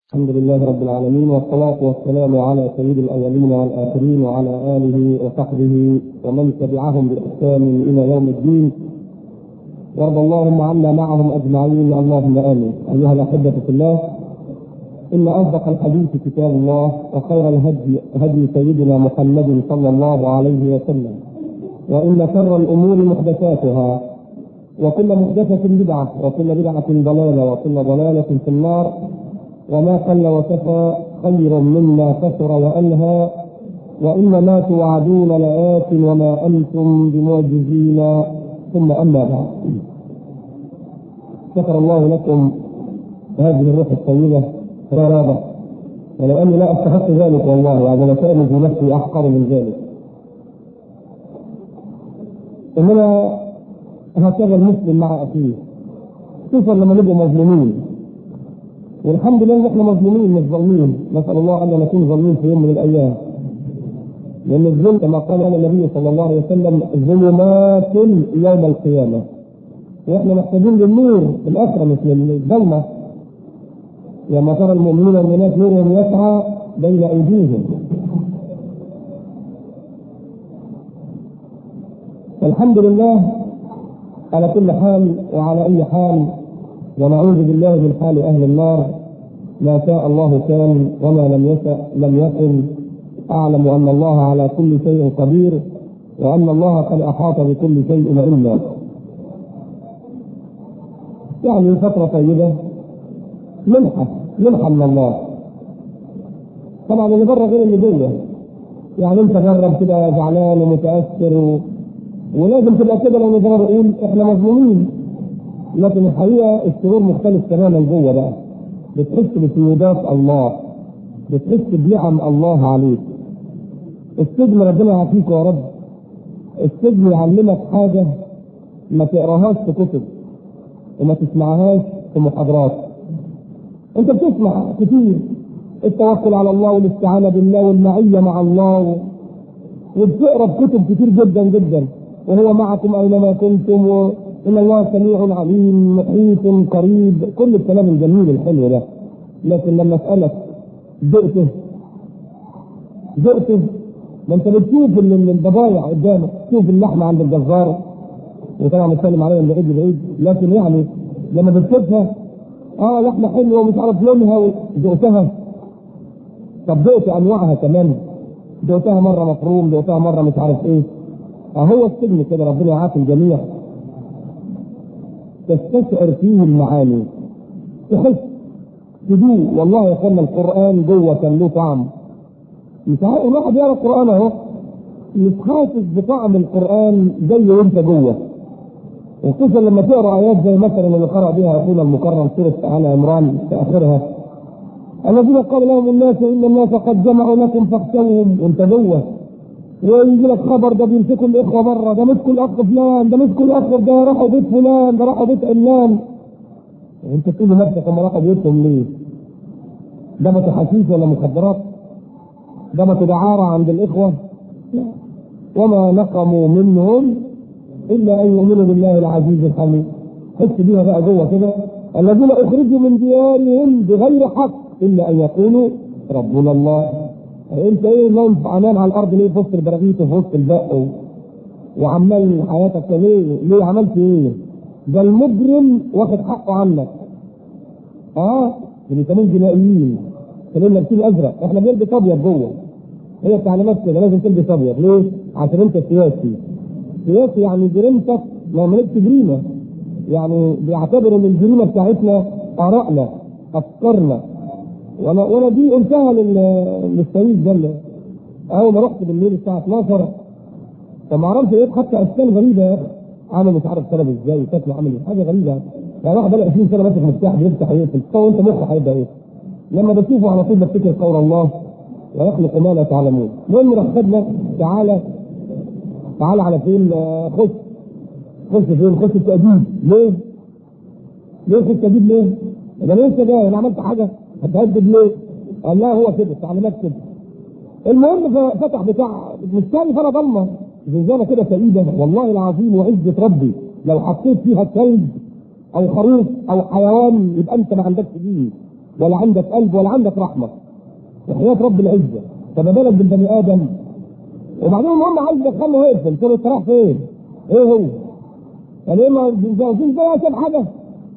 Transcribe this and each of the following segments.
الحمد لله رب العالمين والصلاة والسلام على سيد الأولين والآخرين وعلى آله وصحبه ومن تبعهم بإحسان إلى يوم الدين وارض اللهم عنا معهم أجمعين اللهم آمين أيها الأحبة في الله إن أصدق الحديث كتاب الله وخير الهدي هدي سيدنا محمد صلى الله عليه وسلم وإن شر الأمور محدثاتها وكل محدثة بدعة وكل بدعة ضلالة وكل ضلالة في النار وما قل وكفى خير مما كثر وألهى وإن ما توعدون لآت وما أنتم بمعجزين ثم أما بعد شكر الله لكم هذه الروح الطيبة رابة ولو أني لا أستحق ذلك والله وهذا كان في نفسي أحقر من ذلك إنما هكذا المسلم مع أخيه خصوصا لما نبقى مظلومين والحمد لله ان احنا مظلومين مش ظالمين نسال الله ان نكون ظالمين في يوم من الايام لان الظلم كما قال النبي صلى الله عليه وسلم ظلمات يوم القيامه واحنا محتاجين للنور الاخره مش للظلمه لما ترى المؤمنين والمؤمنات نورهم يسعى بين ايديهم الحمد لله على كل حال وعلى اي حال ونعوذ بالله من حال اهل النار ما شاء الله كان وما لم يشأ لم يكن اعلم ان الله على كل شيء قدير وان الله قد احاط بكل شيء علما يعني فترة طيبة منحة منحة من الله طبعا اللي بره غير اللي جوه يعني انت جرب كده زعلان ومتاثر و... ولازم تبقى كده لو نقدر نقول احنا مظلومين لكن الحقيقه الشعور مختلف تماما جوه بقى بتحس بسيادات الله بتحس بنعم الله عليك السجن ربنا يعافيك يا رب السجن يعلمك حاجه ما تقراهاش في كتب وما تسمعهاش في محاضرات انت بتسمع كتير التوكل على الله والاستعانه بالله والمعيه مع الله وبتقرا كتب كتير جدا جدا وهو معكم اينما كنتم و... ان الله سميع عليم محيط قريب كل الكلام الجميل الحلو ده لكن لما اسالك دقته دقته ما انت بتشوف البضايع قدامك تشوف اللحمه عند الجزار وطبعا بتكلم عليها من بعيد لبعيد لكن يعني لما بتشوفها اه لحمه حلوه ومش عارف لونها دقتها طب دقت انواعها كمان دقتها مره مفروم دقتها مره مش عارف ايه اهو السجن كده ربنا يعافي الجميع تستشعر فيه المعاني تحس تدوق والله يا اخوانا القران جوه كان له طعم مش عارف الواحد يقرا القران اهو مش حاسس بطعم القران زي وانت جوه وخصوصا لما تقرا ايات زي مثلا اللي قرا بها اخونا المكرم سوره ال عمران في اخرها الذين قال لهم الناس ان الناس قد جمعوا لكم فاخشوهم وانت جوه ويجي لك خبر ده بيمسكوا الاخوه بره ده مسكوا الاخ فلان ده مسكوا الاخ ده راحوا بيت فلان ده راحوا بيت علان وانت تقول لنفسك هم راحوا بيتهم ليه؟ ده ما حشيش ولا مخدرات؟ ده ما دعارة عند الاخوه؟ لا وما نقموا منهم الا ان يؤمنوا بالله العزيز الحميد حس بيها بقى جوه كده الذين اخرجوا من ديارهم بغير حق الا ان يقولوا ربنا الله انت ايه نايم امان على الارض ليه في وسط البراغيث وفي وسط البق وعمال حياتك ليه ليه عملت ايه؟ ده المجرم واخد حقه عنك اه بنسميهم جنائيين كلهم لابسين ازرق احنا بنلبس ابيض جوه هي التعليمات كده لازم تلبس ابيض ليه؟ عشان انت سياسي سياسي يعني جريمتك لو مالكش جريمه يعني بيعتبروا ان الجريمه بتاعتنا ارائنا افكارنا وانا وانا دي قلتها للسيد ده اول ما رحت بالليل الساعه 12 فما اعرفش لقيت حتى اشكال غريبه يا اخي عامل مش عارف سبب ازاي شكله عامل حاجه غريبه يعني واحد بقى 20 سنه ماسك مفتاح بيفتح ويقفل وانت مخك هيبقى ايه؟ لما بشوفه على طول بفتكر قول الله ويخلق ما لا تعلمون المهم راح خدنا تعالى تعالى على فين خش خش فين خش التأديب ليه؟ ليه خش التأديب ليه؟ انا لسه جاي انا عملت حاجه هتهدد ليه؟ قال لا هو كده تعليمات كده. المهم فتح بتاع مش شايف انا ضلمه زنزانه كده سعيده والله العظيم وعزه ربي لو حطيت فيها كلب او خروف او حيوان يبقى انت ما عندكش دين ولا عندك قلب ولا عندك رحمه وحياه رب العزه فما بالك بالبني ادم وبعدين المهم عايز يدخله ويقفل قلت له انت رايح فين؟ ايه هو؟ قال ايه ما الزنزانه الزنزانه عشان حاجه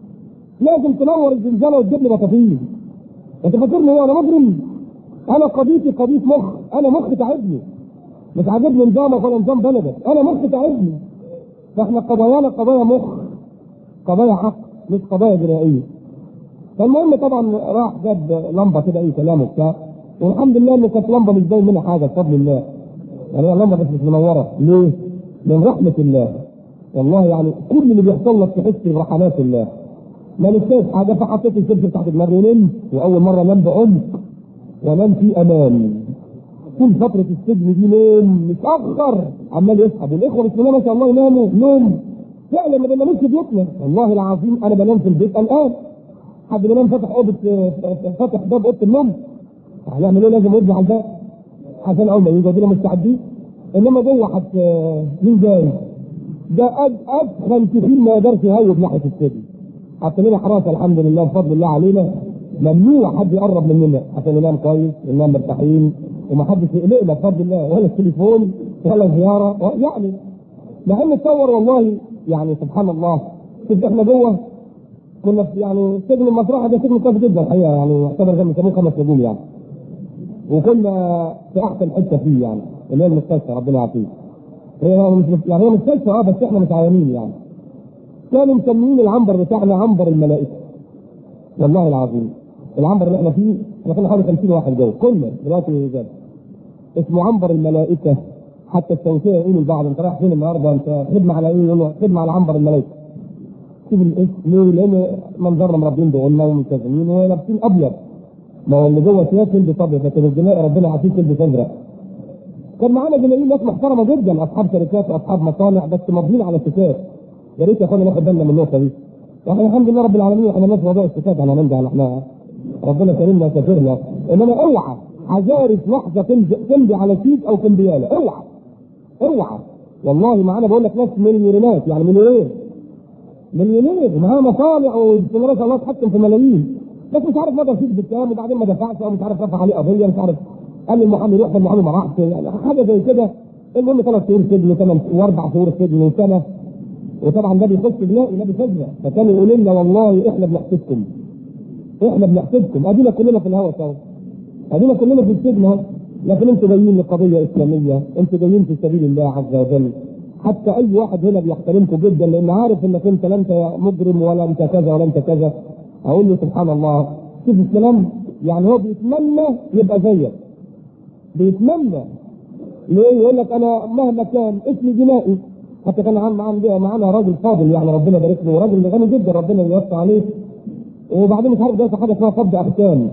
لازم تنور الزنزانه وتجيب لي بطاطين انت فاكرني هو انا مجرم؟ انا قضيتي قضيه مخ انا مخ تعبني مش عاجبني نظامك ولا نظام بلدك انا مخ تعبني فاحنا قضايانا قضايا مخ قضايا عقل مش قضايا جنائيه فالمهم طبعا راح جاب لمبه كده اي كلام وبتاع والحمد لله ان كانت لمبه مش باين منها حاجه بفضل الله يعني هي لمبه بس مش منوره ليه؟ من رحمه الله والله يعني كل اللي بيحصل لك تحس برحمات الله ما نسيت حاجه فحطيت السلسله تحت دماغي ونمت واول مره انام بعمق وانام في امان طول فترة السجن دي نوم متأخر عمال يسحب والإخوة بسم الله ما شاء الله يناموا نوم فعلا ما بنامش في بيوتنا والله العظيم أنا بنام في البيت الآن حد بينام فاتح أوضة فاتح باب أوضة النوم هنعمل إيه لازم يرجع على الباب عشان أول ما يجوا دينا مستعدين إنما جوه حت مين جاي؟ ده أدخل كتير ما يقدرش يهوب ناحية السجن حط لنا حراسة الحمد لله بفضل الله علينا ممنوع حد يقرب مننا عشان ننام كويس ننام مرتاحين وما حدش يقلقنا بفضل الله ولا التليفون ولا زياره يعني مع ان تصور والله يعني سبحان الله شوف احنا جوه كنا في يعني سجن المطرحه ده سجن كويس جدا الحقيقه يعني يعتبر زي ما بيسموه خمس نجوم يعني وكنا في احسن حته فيه يعني اللي هي المستشفى ربنا يعافيه هي مش يعني هي مستشفى اه بس احنا متعاونين يعني كانوا مسميين العنبر بتاعنا عنبر الملائكه والله العظيم العنبر اللي احنا فيه احنا كنا حوالي 50 واحد جوه كنا دلوقتي زاد اسمه عنبر الملائكه حتى التوسيع يقولوا لبعض انت رايح فين النهارده انت خدمه على ايه؟ يقولوا خدمه على عنبر الملائكه شوف الاسم ليه؟ لان منظرنا مربين دقولنا وملتزمين ولابسين ابيض ما هو اللي جوه ثياب يلبس ابيض لكن الجنائي ربنا يعافيك يلبس ازرق كان معانا جنائيين ناس محترمه جدا اصحاب شركات واصحاب مصانع بس ماضيين على الستات يا ريت يا اخوانا ناخد بالنا من النقطه دي واحنا الحمد لله رب العالمين احنا ناس موضوع الستات احنا ننجح احنا ربنا كرمنا وكفرنا انما اوعى عزارف لحظه تمضي على شيك او كمبياله اوعى اوعى والله معانا بقول لك ناس مليونيرات يعني مليونير مليونير معاه مصانع وبسم الله ما شاء الله تحكم في ملايين بس مش عارف مدى رصيد بالكلام وبعدين ما دفعش او مش عارف رفع عليه قضيه مش عارف قال للمحامي روح فالمحامي ما راحش يعني حاجه زي كده المهم ثلاث شهور سجن وثمان واربع شهور سجن وسنه وطبعا ده بيخش جنائي ده بفجر فكانوا يقولوا لنا والله احنا بنحسدكم احنا بنحسدكم ادينا كلنا في الهوا سوا ادينا كلنا في السجن اهو لكن انتوا جايين لقضيه اسلاميه انتوا جايين في سبيل الله عز وجل حتى اي واحد هنا بيحترمكم جدا لان عارف انك انت لا انت مجرم ولا انت كذا ولا انت كذا اقول له سبحان الله شوف الكلام يعني هو بيتمنى يبقى زيك بيتمنى ليه يقول لك انا مهما كان اسمي جنائي حتى كان معانا معانا راجل فاضل يعني ربنا يبارك له وراجل غني جدا ربنا يوسع عليه وبعدين مش عارف ده حاجه اسمها قبض اختام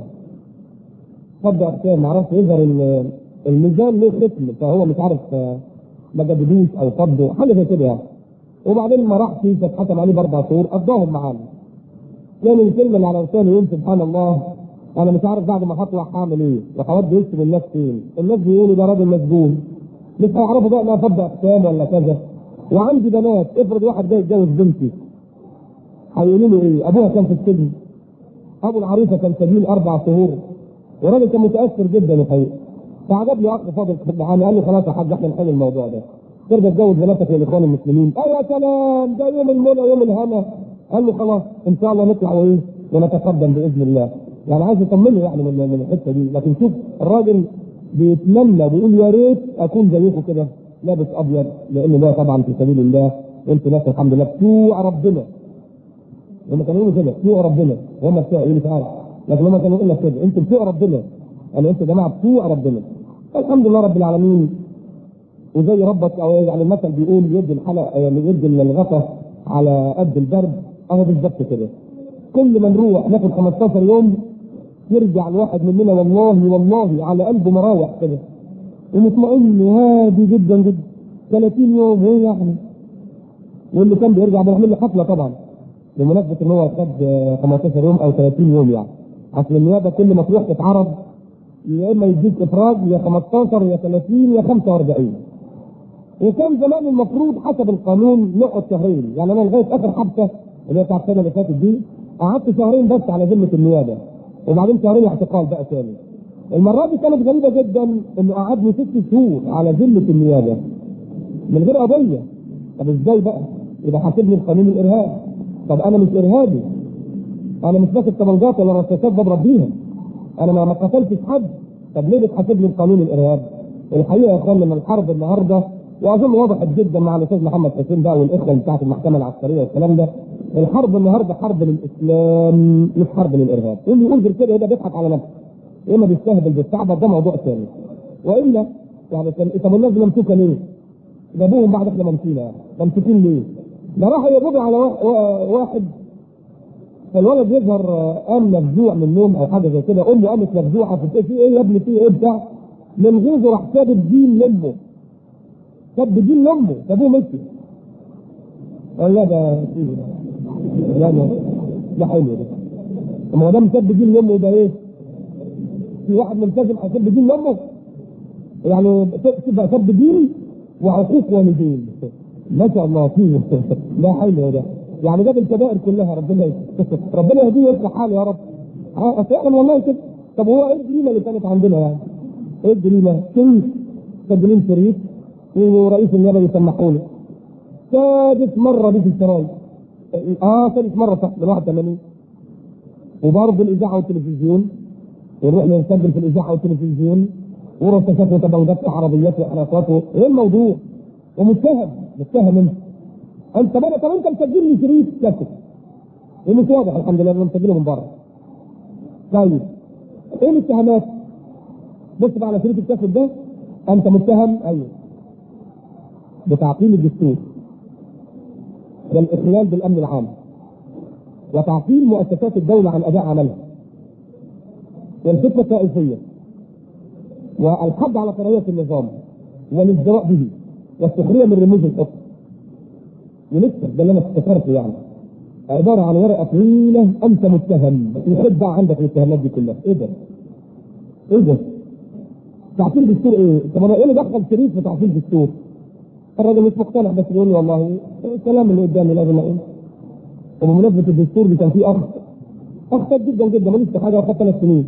قبض اختام ما اعرفش يظهر الميزان له ختم فهو مش عارف ما جددوش او قبضه حاجه زي كده يعني وبعدين ما راح فيه اتحكم عليه باربع شهور قضاهم معانا كان الكلمه اللي على لسانه يقول سبحان الله انا مش عارف بعد ما هطلع هعمل ايه وهودي اسم الناس فين الناس بيقولوا ده راجل مسجون مش هيعرفوا بقى انها قبض اختام ولا كذا وعندي بنات افرض واحد جاي يتجوز بنتي هيقولوا له ايه؟ ابوها كان في السجن ابو العروسه كان سجين اربع شهور وراجل كان متاثر جدا الحقيقه فعجب لي اخ فاضل كان معانا قال لي خلاص يا حاج احنا نحل الموضوع ده ترجع تتجوز بناتك يا الاخوان المسلمين قال يا سلام ده يوم المنى يوم الهنا قال له خلاص ان شاء الله نطلع وايه ونتقدم باذن الله يعني عايز يطمنه يعني من من الحته دي لكن شوف الراجل بيتمنى بيقول يا ريت اكون زيكم كده لابس ابيض لان ده طبعا في سبيل الله انتوا ناس الحمد لله بتوع ربنا هم كانوا يقولوا كده بتوع ربنا وهم بتوع يقولوا تعالى لكن هم كانوا يقول لك كده انتوا بتوع ربنا يعني انتوا يا جماعه بتوع ربنا الحمد لله رب العالمين وزي ربك او يعني المثل بيقول يد الحلق يعني يد الغطا على قد البرد اهو بالظبط كده كل ما نروح ناخد 15 يوم يرجع الواحد مننا والله والله على قلبه مراوح كده ومطمئن وهادي جدا جدا 30 يوم ايه يعني واللي كان بيرجع بنعمل له حفله طبعا بمناسبه ان هو خد 15 يوم او 30 يوم يعني اصل النيابه كل ما تروح تتعرض يا اما يديك افراج يا 15 يا 30 يا 45 وكان زمان المفروض حسب القانون نقعد شهرين يعني انا لغايه اخر حبسه اللي هي بتاعت السنه اللي فاتت دي قعدت شهرين بس على ذمه النيابه وبعدين شهرين اعتقال بقى تاني المرة دي كانت غريبة جدا انه قعدني ست شهور على ذمة النيابة من غير قضية طب ازاي بقى؟ يبقى حاسبني بقانون الارهاب طب انا مش ارهابي انا مش ماسك طبنجات ولا رصاصات بضرب بيها انا ما ما قتلتش حد طب ليه بتحاسبني بقانون الارهاب؟ الحقيقه يا اخوان ان الحرب النهارده واظن وضحت جدا مع الاستاذ محمد حسين بقى والاخوه بتاعت المحكمه العسكريه والكلام ده الحرب النهارده حرب للاسلام مش حرب للارهاب واللي يقول غير كده يبقى بيضحك على نفسه يا اما بيستهبل بالصعبه ده موضوع ثاني والا يعني كان طب الناس دي ممسوكه ليه؟ جابوهم بعد احنا ممسوكين ممسوكين ليه؟ ده راحوا يقبضوا على واحد فالولد يظهر قام مفزوع من النوم او حاجه زي كده امه قامت مفزوعه في في ايه يا ابني في ايه بتاع من غيظه راح ساب الدين لامه ساب الدين لامه سابوه مشي قال لا ده لا لا ده حلو ده ما هو ده مساب الدين لامه ده ايه؟ في واحد ملتزم هيسب دين لامه يعني تبقى سب دين وعقوق والدين ما شاء الله فيه لا حلو ده يعني ده بالكبائر كلها ربنا ربنا يهديه ويصلح حاله يا رب اه فعلا والله كده طب هو ايه الجريمه اللي كانت عندنا يعني؟ ايه الجريمه؟ شريف مسجلين شريف ورئيس النيابه يسمحوا له سادس مره دي في السرايا اه سادس مره صح من 81 وبرضه الاذاعه والتلفزيون ونروح نسجل في الاذاعه والتلفزيون ورصاصات وتبويبات وعربيات وحركات ايه الموضوع؟ ومتهم متهم انت انت بقى طب انت مسجل لي شريط كاسيت ومش واضح الحمد لله انا مسجله من بره طيب ايه الاتهامات؟ بص بقى على شريط الكاسيت ده انت متهم ايوه بتعطيل الدستور والاخلال بالامن العام وتعطيل مؤسسات الدوله عن اداء عملها والفتنه الطائفيه والحض على كراهيه النظام والازدراء به والسخريه من رموز الحكم ولسه ده اللي انا افتكرته يعني عباره عن ورقه طويله انت متهم يخد بقى عندك الاتهامات دي كلها ايه ده؟ ايه ده؟ تعطيل دستور ايه؟ طب انا ايه اللي دخل شريف في تعطيل دستور؟ الراجل مش مقتنع بس بيقول لي والله الكلام اللي قدامي لازم اقول وبمناسبه الدستور دي كان في اخ اخطا جدا جدا ماليش في حاجه واخد ثلاث سنين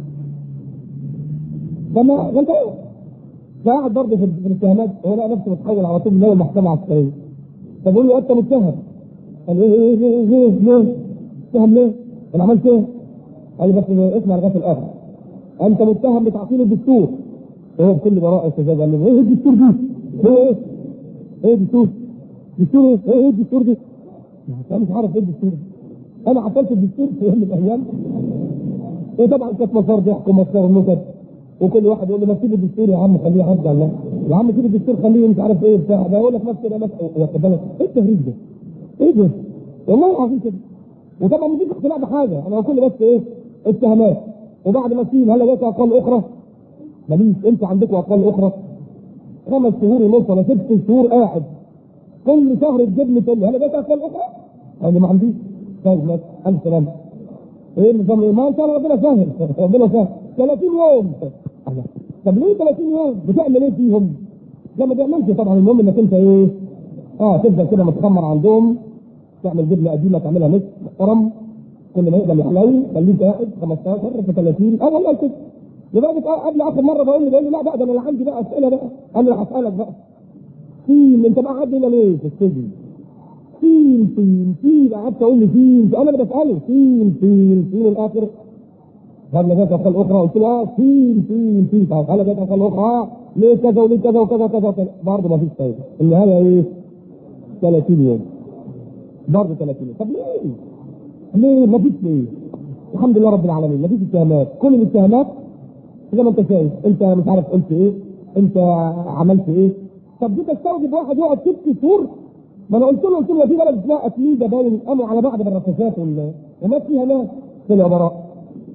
فما ما انت قاعد برضه في الاتهامات هو لقى نفسه متحول على طول من اول محكمه عسكريه فبقول له انت متهم قال ايه ايه ايه ايه ليه؟ متهم ليه؟ انا عملت ايه؟ قال لي بس اسمع لغايه الاخر انت متهم بتعطيل الدستور وهو بكل براءه استاذ قال له ايه الدستور دي؟ هو ايه؟ ايه الدستور؟ دستور ايه؟ ايه الدستور دي؟ انا مش عارف ايه الدستور انا عطلت الدستور في يوم من الايام وطبعا كانت مسار ضحك ومسار نكت وكل واحد يقول له ما تسيب الدستور يا عم خليه يعدي الله يا عم سيب الدستور خليه مش عارف ايه بتاع ده يقول لك نفس كده واخد بالك ايه التهريج ده؟ ايه ده؟ والله العظيم كده وطبعا مفيش اقتناع بحاجه انا كل بس ايه؟ اتهامات وبعد ما تسيب هل لقيت اقوال اخرى؟ ماليش انت عندكم اقوال اخرى؟ خمس شهور ونص ولا ست شهور قاعد كل شهر تجيب تقول لي هل لقيت اقوال اخرى؟ انا ما عنديش طيب ماشي الف سلامه ايه النظام ايه؟ ما ان شاء الله ربنا سهل ربنا سهل 30 يوم طب ليه 30 يوم؟ بتعمل ايه فيهم؟ لا ما بيعملش طبعا المهم انك انت ايه؟ اه تفضل كده متخمر عندهم تعمل جبنه قديمه تعملها نص محترم كل ما يقدر يحلوي خليك قاعد 15 في 30 اه والله كده لدرجه قبل اخر مره بقول لي بقول لي لا بقى ده انا عندي بقى اسئله بقى انا هسالك بقى فين انت بقى قاعد هنا ليه في السجن؟ فين فين فين قعدت اقول لي فين انا اللي بساله فين فين فين الاخر هل لديك اقوال اخرى؟ قلت له اه فين فين فين طب هل لديك اقوال اخرى؟ ليه كذا وليه كذا وكذا كذا وكذا برضه ما فيش فايده النهايه ايه؟ 30 يوم برضه 30 يوم طب ليه؟ ليه؟ ما فيش ليه؟ الحمد لله رب العالمين ما فيش اتهامات كل الاتهامات زي ما انت شايف انت مش عارف قلت ايه؟ انت عملت ايه؟ طب دي تستوجب واحد يقعد ست شهور ما انا قلت له قلت له في بلد اسمها اتليده باين قاموا على بعض بالرصاصات وال- ومات فيها ناس طلعوا براء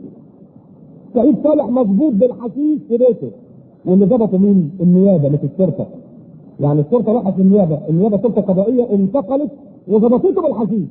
سعيد صالح مضبوط بالحشيش في بيته واللي ظبطوا مين؟ النيابه مش الشرطه يعني الشرطه راحت النيابه النيابه شرطه قضائيه انتقلت وظبطته بالحشيش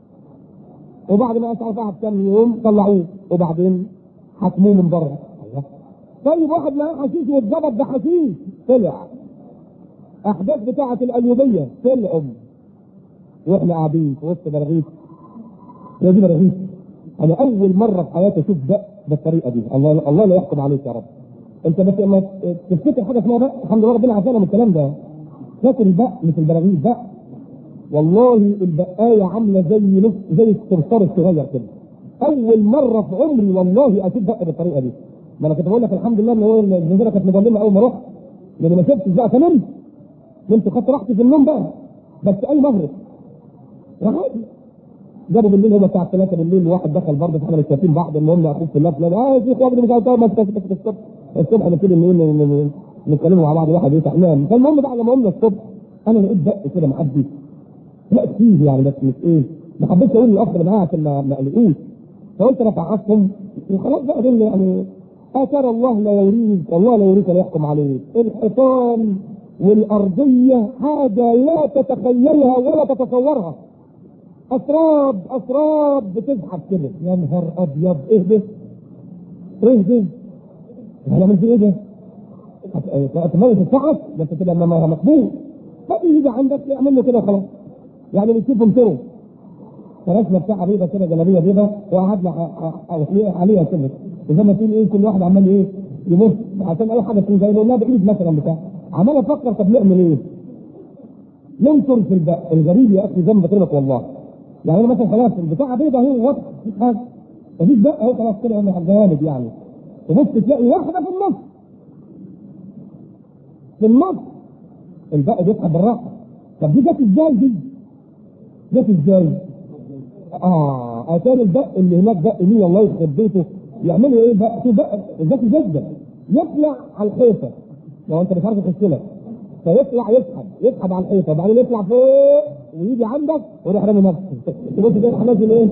وبعد ما اسعف قعد كام يوم طلعوه وبعدين حكموه من بره الله. طيب واحد معاه حشيش واتظبط بحشيش طلع احداث بتاعه الايوبيه طلعوا واحنا قاعدين في وسط براغيث هي دي براغيث انا اول مره في حياتي اشوف ده بالطريقه دي الله الله لا يحكم عليك يا رب انت بس لما تفتكر حاجه اسمها بقى الحمد لله ربنا عافانا من الكلام ده فاكر البق مش البراغيث بق والله البقايه عامله زي نص زي الصرصار الصغير كده اول مره في عمري والله اشوف بق بالطريقه دي ما انا كنت بقول لك الحمد لله ان هو الجزيره كانت مظلمه اول ما رحت لان ما شفتش بقى فنمت نمت خدت راحتي في النوم بقى بس اي مغرب وعادي جابوا بالليل هما الساعه 3 بالليل واحد دخل برضه في حمل الشياطين بعض المهم اخوك في الله فلان اه يا شيخ وابني مش عارف ما الصبح الصبح نبتدي نقول نتكلموا مع بعض واحد يفتح نام فالمهم بعد ما قمنا الصبح انا لقيت دق كده محدش لا كتير يعني بس مش ايه ما حبيتش اقول للاخ اللي معايا عشان ما ما الاقوش فقلت انا فعصهم وخلاص بقى دول يعني اثر الله لا يريد الله لا يريد ان يحكم عليك الحيطان والارضيه حاجه لا تتخيلها ولا تتصورها اسراب اسراب بتزحف كده يا نهار ابيض ايه ده؟ ايه ده؟ انا عملت ايه ده؟ تميز السقف بس كده لما مقبول فيجي عندك يعمل له كده خلاص يعني بتشوف امتره فرسمه بتاع بيضه كده جلابيه بيضه وقعدنا عليها كده وزي ما تقول ايه كل واحد عمال ايه يبص عشان اي حاجه تكون زي لها بايد مثلا بتاع عمال افكر طب نعمل ايه؟ ننشر في البق الغريب يا اخي زي ما بكلمك والله يعني انا مثلا خلاص البتاع بيضه اهي واضحه مفيش حاجه مفيش بق اهو خلاص كده انا جوانب يعني تبص تلاقي واحده في النص في النص البق بيسحب بالراحه طب دي جت ازاي دي؟ جت ازاي؟ اه اتاري البق اللي هناك بق مين الله يخرب بيته يعملوا ايه بقى؟ في بق ذكي جدا يطلع على الحيطه لو انت مش عارف يخش لك فيطلع يسحب يسحب على الحيطه وبعدين يطلع فوق ويجي عندك ويروح رامي نفسه تبص كده نازل ايه؟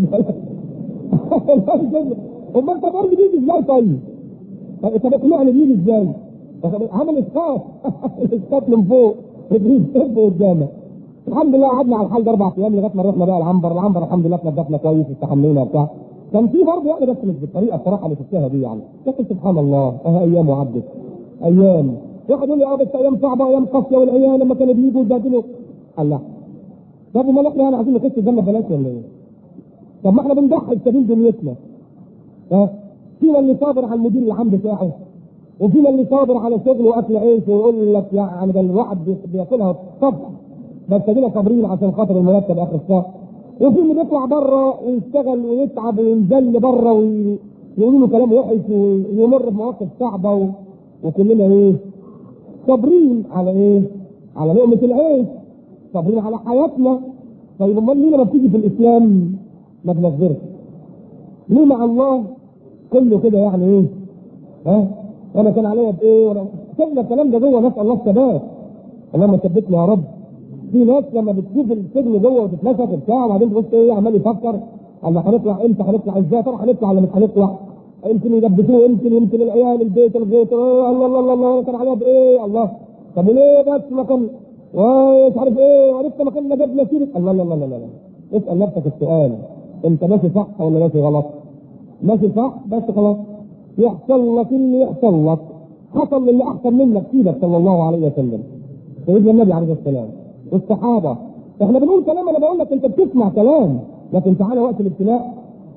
امال انت برضه بيجي ازاي طيب؟ طب اقنعني بيجي ازاي؟ عمل اسقاط اسقاط من فوق رجليه تهب قدامك الحمد لله قعدنا على الحال ده اربع ايام لغايه ما رحنا بقى العنبر العنبر الحمد لله اتنضفنا كويس استحمينا وبتاع كان في برضه يعني بس مش بالطريقه الصراحه اللي شفتها دي يعني لكن سبحان الله اه ايام وعدت ايام واحد يقول لي اه بس ايام صعبه ايام قاسيه والايام لما كانوا بيجوا يبهدلوا الله طب امال احنا يعني عايزين نخش الجنه ببلاش ولا ايه؟ طب ما احنا بنضحي بسبيل دنيتنا ها فينا اللي صابر على المدير العام بتاعه وفينا اللي صابر على شغل واكل عيش ويقول لك يعني ده الواحد بياكلها صبح بس ادينا صابرين عشان خاطر المرتب اخر الشهر وفي اللي بيطلع بره ويشتغل ويتعب وينزل بره ويقولوا له كلام وحش ويمر بمواقف صعبه و... وكلنا ايه؟ صابرين على ايه؟ على لقمه العيش صابرين على حياتنا طيب امال ليه لما بتيجي في الاسلام ما بنصبرش؟ ليه مع الله كله كده يعني ايه؟ ها؟ انا كان عليا بايه؟ وانا سيبنا الكلام ده جوه نسال الله الثبات اللهم ثبتنا يا رب في ناس لما بتشوف السجن جوه وتتمسك وبتاع وبعدين تبص ايه عمال يفكر اما هنطلع امتى هنطلع ازاي ترى هنطلع ولا مش هنطلع يمكن يلبسوه يمكن يمكن العيال البيت الغيط الله الله الله الله كان عليها بايه الله طب وليه بس ما كان مش عارف ايه وعرفت ما كنا جبنا سيره الله الله الله الله الله اسال نفسك السؤال انت ماشي صح ولا ماشي غلط؟ ماشي صح بس خلاص يحصل لك اللي يحصل لك حصل للي احسن منك سيبك صلى الله عليه وسلم سيدنا النبي عليه السلام والصحابه احنا بنقول كلام انا بقول لك انت بتسمع كلام لكن تعالى وقت الابتلاء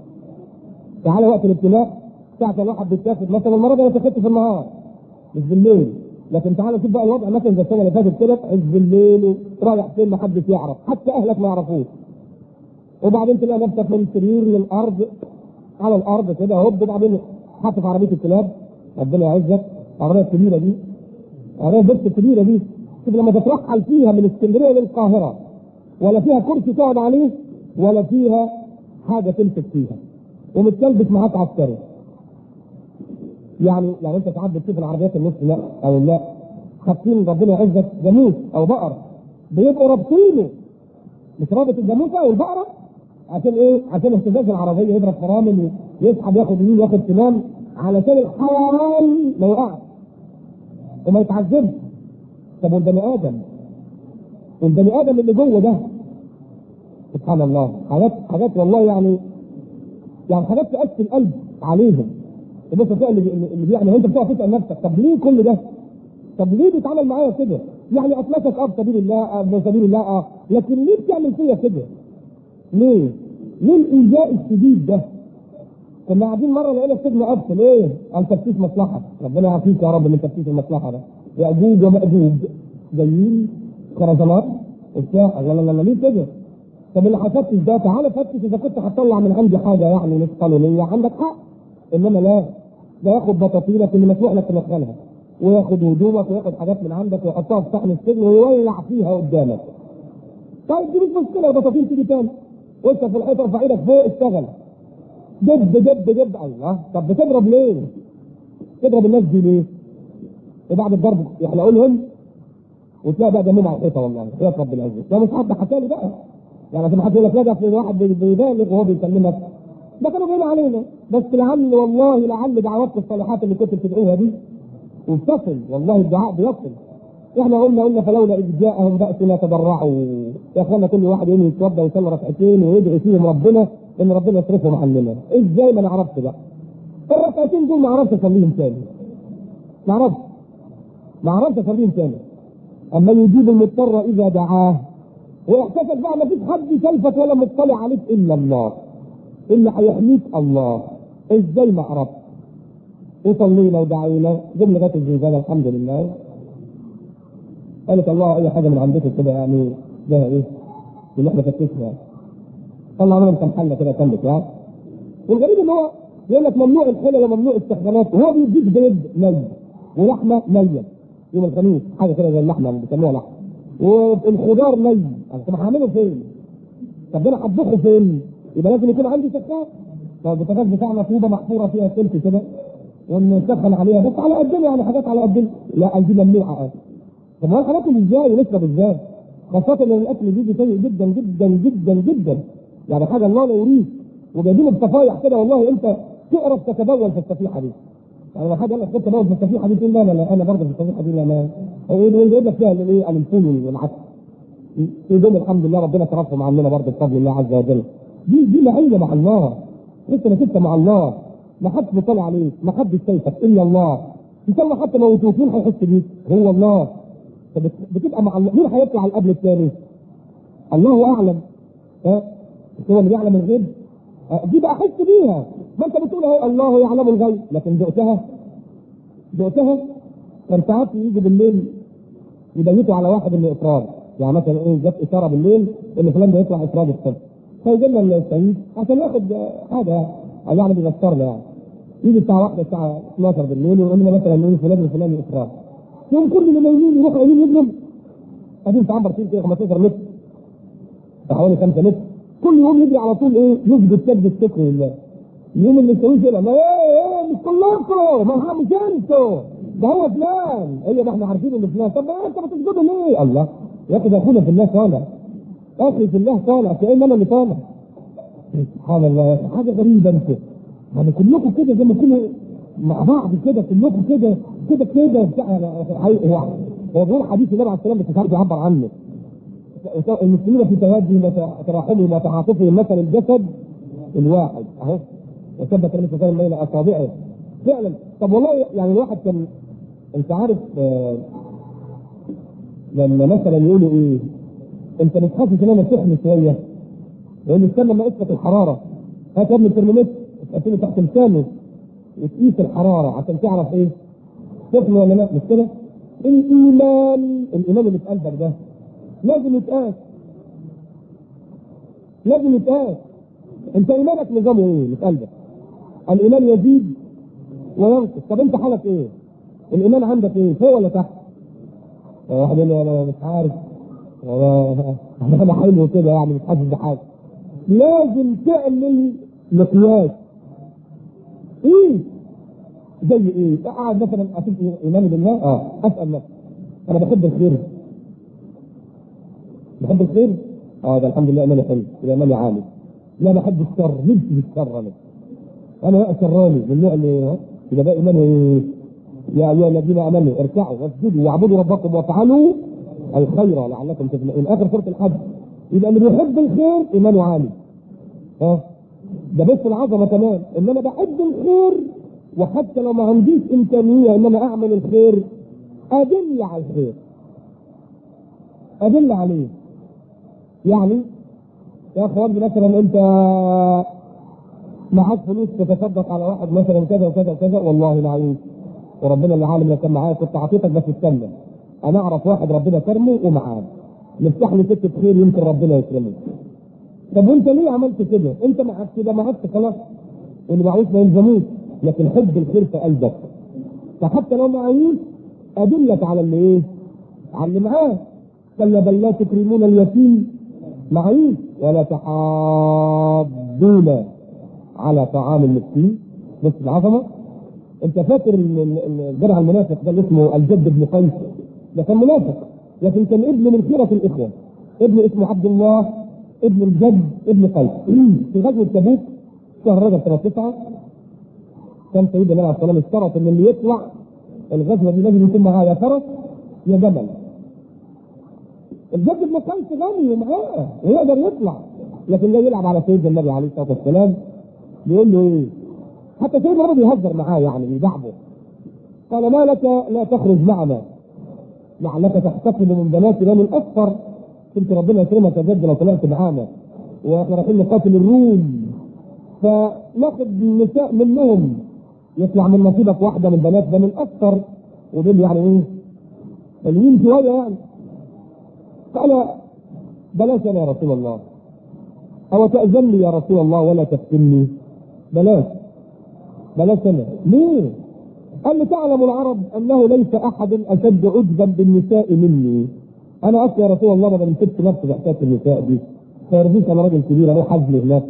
تعالى وقت الابتلاء ساعة الواحد بيتاخد مثلا المرة دي انا سافرت في النهار مش بالليل لكن تعالى شوف بقى الوضع مثلا زي السنة اللي فاتت كده عز بالليل ورايح فين ما حدش يعرف حتى اهلك ما يعرفوش وبعدين تلاقي نفسك من السرير للارض على الارض كده هوب وبعدين حاطط عربية الكلاب ربنا يعزك العربية الكبيرة دي العربية البس الكبيرة دي شوف لما تترحل فيها من اسكندريه للقاهره ولا فيها كرسي تقعد عليه ولا فيها حاجه تمسك فيها ومتلبس معاك عسكري يعني يعني انت ساعات بتشوف العربيات النص لا او لا خاطين ربنا يعزك جاموس او بقر بيبقوا رابطينه مش رابط الجاموسه او البقره عشان ايه؟ عشان اهتزاز العربيه يضرب فرامل ويسحب ياخد يمين ياخد شمال علشان الحيوان ما يقعش وما يتعذبش طب والبني ادم والبني ادم اللي جوه ده سبحان الله حاجات حاجات والله يعني يعني حاجات تأثر القلب عليهم بص تلاقي اللي اللي يعني انت بتقعد تسال نفسك طب ليه كل ده؟ طب ليه بيتعامل معايا كده؟ يعني اطلقك اه بسبيل الله اه بسبيل الله اه لكن ليه بتعمل فيا كده؟ ليه؟ ليه الايذاء الشديد ده؟ كنا قاعدين مره لقينا السجن قفل ايه؟ قال تفتيش مصلحه ربنا يعافيك يا رب من تفتيش المصلحه ده ياجوج وماجوج جايين خرزانات وبتاع لا لا لا ليه كده؟ طب اللي هفتش ده تعالى فتش اذا كنت هتطلع من عندي حاجه يعني مش قانونيه عندك حق انما لا ده ياخد بطاطينك اللي مسموح لك تدخلها وياخد هدومك وياخد حاجات من عندك ويحطها في صحن السجن ويولع فيها قدامك. طيب دي مش مشكله البطاطين تيجي تاني وانت في الحيطه ارفع ايدك فوق اشتغل. دب دب دب الله طب بتضرب ليه؟ تضرب الناس دي ليه؟ وبعد الضرب يحلقوا لهم وتلاقي بقى دمهم على الحيطه والله يا رب العزه ده مش حد حكى لي بقى يعني عشان حد يقول لك لا ده في واحد بيبالغ وهو بيكلمك ده كانوا جايين علينا بس لعل والله لعل دعواتكم الصالحات اللي كنتوا بتدعوها دي وبتصل والله الدعاء بيصل احنا قلنا قلنا فلولا اذ جاءهم باسنا تضرعوا يا اخوانا كل واحد يوم يتوضا ويصلي ركعتين ويدعي فيهم ربنا ان ربنا يصرفهم عننا ازاي ما انا عرفت بقى الركعتين دول ما عرفت اصليهم تاني ما عرفت ما عرفت اصليهم تاني اما يجيب المضطر اذا دعاه واحتفل بقى ما فيش حد شايفك ولا مطلع عليك الا الله اللي هيحميك الله ازاي ما عرفت وصلينا ودعينا جبنا لغايه الزنزانه الحمد لله قالت الله اي حاجه من عندكم كده يعني ده ايه اللي احنا فتشنا طلع لنا كم حله كده كم بتاع والغريب ان هو يقول لك ممنوع الحلل وممنوع استخدامات وهو بيديك بيض ني ولحمه نيه يوم الخميس حاجه كده زي اللحمه اللي بيسموها لحمه والخضار ني طب هعمله فين؟ طب انا هطبخه فين؟ يبقى لازم يكون عندي سكات فالبوتاجاز بتاعنا طوبه محفوره فيها سلك كده ونسخن عليها بس على قدنا يعني حاجات على قدنا لا دي ممنوعه اه طب ما هناكل ازاي ونشرب ازاي؟ خاصة ان الاكل بيجي سيء جدا جدا جدا جدا يعني حاجه الله لا يريد وجايبينه بصفايح كده والله انت تقرب تتبول في الصفيحه دي يعني لو حد قال لك كنت تتبول في الصفيحه دي تقول لا لا لا انا برضه في الصفيحه دي لا لا هو يجيب لك فيها الايه الفول والعسل يدوم الحمد لله ربنا صرفهم عننا برضه بفضل الله عز وجل دي دي معيه مع الله انت ما انت مع الله ما حدش بيطلع عليك ما حدش شايفك الا الله ان شاء الله حتى لو مين هيحس بيك هو الله بتبقى مع الله مين هيطلع على القبل الثاني الله اعلم ها هو اللي بيعلم الغيب دي بقى احس بيها ما انت بتقول اهو الله يعلم الغيب لكن دقتها دقتها كان ساعات يجي بالليل يبيتوا على واحد من افراد يعني مثلا ايه جت اشاره بالليل ان فلان ده يطلع افراد الصبح فيجي لنا السعيد عشان ياخد حاجه يعني بيذكرنا يعني يجي الساعه 1 الساعه 12 بالليل ويقول لنا مثلا ان فلان الفلاني افراد يوم كل اللي نايمين يروحوا قايمين يبنوا قاعدين في عنبر كده 15 متر حوالي 5 متر كل يوم يجي على طول ايه يسجد سجد الشكر لله اليوم اللي يسويه كده ما ايه ايه مش كلكم ما مش انتوا ده هو فلان ايه ده احنا عارفين ان فلان طب انت بتسجدوا ليه؟ الله يا اخي ده اخونا في الله طالع اخي في الله طالع كأن انا اللي طالع سبحان الله حاجه غريبه انت يعني كلكم كده زي ما كنا مع بعض كده كلكم كده كده كده هو هو بيقول حديث النبي عليه السلام بس مش عارف يعبر عنه المسلمين في توادهم وتراحمهم وتعاطفهم مثل الجسد الواحد اهو وثبت النبي صلى الله عليه وسلم بين اصابعه فعلا طب والله يعني الواحد كان انت عارف آه لما مثلا يقولوا ايه انت مش حاسس ان انا سخن شويه يقول لي استنى ما اثبت الحراره هات يا ابني الترمومتر تقفله تحت لسانه وتقيس الحراره عشان تعرف ايه سخن ولا لا مش كده؟ الايمان الايمان اللي في قلبك ده لازم يتقاس لازم يتقاس انت ايمانك نظامه ايه اللي في قلبك؟ الايمان يزيد وينقص طب انت حالك ايه؟ الايمان عندك ايه؟ فوق ولا تحت؟ واحد يقول لي انا مش عارف انا انا حلو كده يعني مش حاسس بحاجه لازم تعمل مقياس ايه زي ايه؟ قاعد مثلا اشوف ايماني بالله اه اسال نفسي انا بحب الخير بحب الخير؟ اه ده الحمد لله ايماني حلو يبقى ايماني عالي لا بحب الشر نفسي بالشر انا انا بقى شراني من النوع اللي يبقى ده ايماني ايه؟ يا ايها الذين امنوا اركعوا واسجدوا واعبدوا ربكم وافعلوا الخير لعلكم تفلحون اخر سوره الحج يبقى اللي بيحب الخير ايمانه عالي ها ده بس العظمه كمان ان انا بحب الخير وحتى لو ما عنديش امكانيه ان انا اعمل الخير ادل على الخير ادل عليه يعني يا اخوان مثلا انت معاك فلوس تتصدق على واحد مثلا كذا وكذا وكذا والله العظيم وربنا اللي عالم لو كان معايا كنت اعطيتك بس استنى انا اعرف واحد ربنا كرمه ومعاه نفتح له سكه خير يمكن ربنا يكرمه طب وانت ليه عملت كده؟ انت معاك كده معاك خلاص واللي معهوش ما يلزموش لكن حب الخير في قلبك فحتى لو معيوش ادلك على اللي ايه؟ على اللي معاه كلا بل لا تكرمون اليتيم معيوش ولا تحاضون على طعام المسكين بس العظمه انت فاكر الجرع المنافق ده اللي اسمه الجد بن قيس ده كان منافق لكن كان ابن من خيرة الاخوه ابن اسمه عبد الله ابن الجد ابن قيس في غزوه تبوك شهر رجب سنه تسعه كان سيدنا النبي عليه الصلاه والسلام اشترط ان اللي يطلع الغزوه دي لازم يكون معاه يا فرس يا جمل الجد بن قيس غني ومعاه ويقدر يطلع لكن جاي يلعب على سيدنا النبي عليه الصلاه والسلام بيقول له ايه؟ حتى سيدنا النبي بيهزر معاه يعني بيدعبه قال ما لك لا تخرج معنا لعلك تحتفل من بنات بني الاصفر كنت ربنا يكرمك يا جد لو طلعت معانا واحنا رايحين نقاتل الروم فناخد النساء منهم يطلع من نصيبك واحده من بنات بني الاصفر ودول يعني ايه؟ حلوين شويه يعني قال بلاش انا يا رسول الله او تاذن لي يا رسول الله ولا تفتني بلاش بلاش انا ليه؟ قال لي تعلم العرب انه ليس احد اشد عجبا بالنساء مني انا اصلا يا رسول الله ما بمسكش نفسي في حكايه النساء دي فيرضيك انا راجل كبير اروح حزمي هناك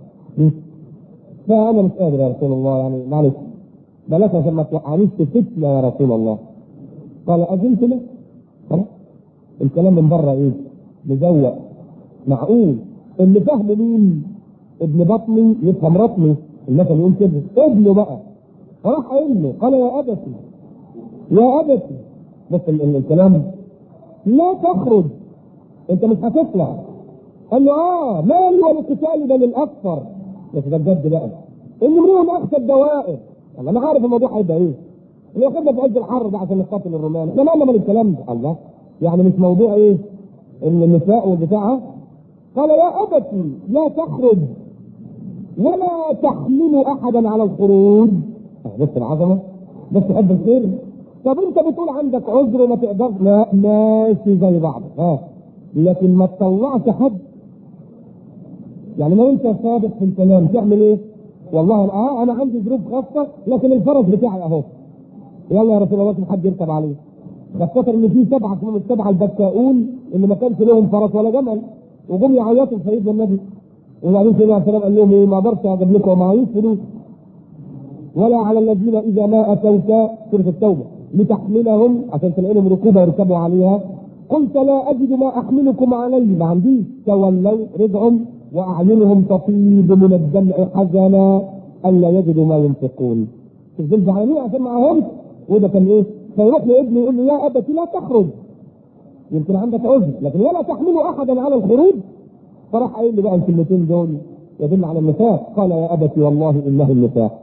فانا مش قادر يا رسول الله يعني معلش بلاش عشان ما توقعنيش في فتنه يا رسول الله قال اذنت له خلاص الكلام من بره ايه؟ مزوق معقول اللي فهم مين؟ ابن بطني يفهم رطني المثل يقول كده ابنه بقى فراح قايل له قال يا ابتي يا ابتي بس ال- ال- الكلام لا تخرج انت مش هتطلع قال له اه مالي ولقتال بني الاكثر بس ده بجد بقى ان امرؤ اخشى الدوائر الله انا عارف الموضوع هيبقى ايه اللي واخدنا في عز الحر ده عشان نقاتل الرومان احنا مالنا من الكلام ده الله يعني مش موضوع ايه ان النساء والبتاع قال يا ابتي لا تخرج ولا تحمل احدا على الخروج بس العظمه بس تحب الخير طب انت بتقول عندك عذر وما تقدرش لا ماشي زي بعض ها لكن ما تطلعش حد يعني لو انت صادق في الكلام تعمل ايه؟ والله اه انا عندي ظروف خاصه لكن الفرس بتاعي اهو يلا يا رسول الله لازم حد يركب عليه خاصة ان في سبعة اسمهم السبعة البكاؤون اللي ما كانش لهم فرس ولا جمل وجم يعيطوا لسيدنا النبي وبعدين سيدنا عليه السلام قال لهم ايه ما اقدرش اجيب لكم معيش فلوس ولا على الذين اذا ما اتوك سوره التوبه لتحملهم عشان تلاقي لهم ركوبه يركبوا عليها قلت لا اجد ما احملكم عليه ما عنديش تولوا رجعوا واعينهم تفيض من الدمع حزنا الا يجدوا ما ينفقون شوف دول زعلانين عشان معاهمش وده كان ايه؟ فيروح لابنه يقول له يا ابت لا تخرج يمكن عندك عذر لكن ولا تحملوا احدا على الخروج فراح قايل لي بقى الكلمتين دول يدل على النفاق قال يا ابت والله انه النفاق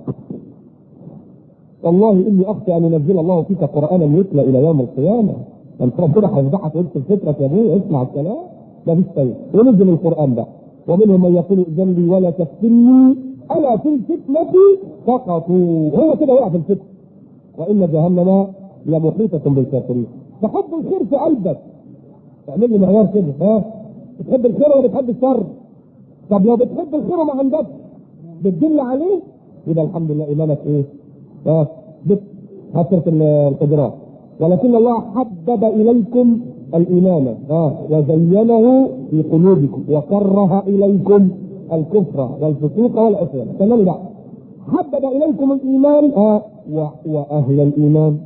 والله اني اخشى ان ينزل الله فيك قرانا يتلى الى يوم القيامه انت ربنا هيفضحك ويكتب فكرك يا ابوي اسمع الكلام ده مش طيب ونزل القران بقى ومنهم من يقول ائذن لي ولا تفتني الا في الفتنه سقطوا هو كده وقع في الفتنه وان جهنم لمحيطه بالكافرين فحب الخير في قلبك اعمل لي معيار كده ها بتحب الخير ولا بتحب الشر طب لو بتحب الخير وما عندكش بتدل عليه يبقى الحمد لله ايمانك ايه؟ اه بت هسرة القدرات ولكن الله حبب اليكم الايمان اه وزينه في قلوبكم وكره اليكم الكفر والفسوق والعصيان تمام بقى حبب اليكم الايمان اه و... واهل الايمان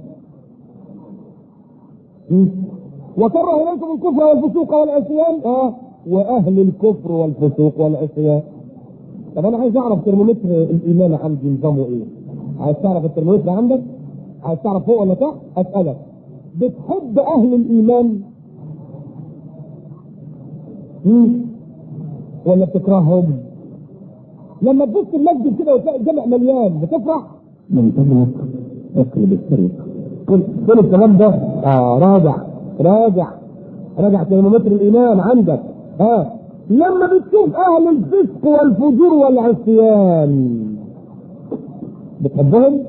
م? وكره اليكم الكفر والفسوق والعصيان اه واهل الكفر والفسوق والعصيان طب انا عايز اعرف ترمومتر الايمان عندي نظامه ايه؟ عايز تعرف الترمومتر عندك؟ عايز تعرف فوق ولا تحت؟ اسالك بتحب اهل الايمان؟ مم. ولا بتكرههم؟ لما تبص المسجد كده وتلاقي الجامع مليان بتفرح؟ من فضلك اقلب الطريق كل كل الكلام ده آه راجع راجع راجع ترمومتر الايمان عندك ها لما بتشوف اهل الفسق والفجور والعصيان بتحبهم؟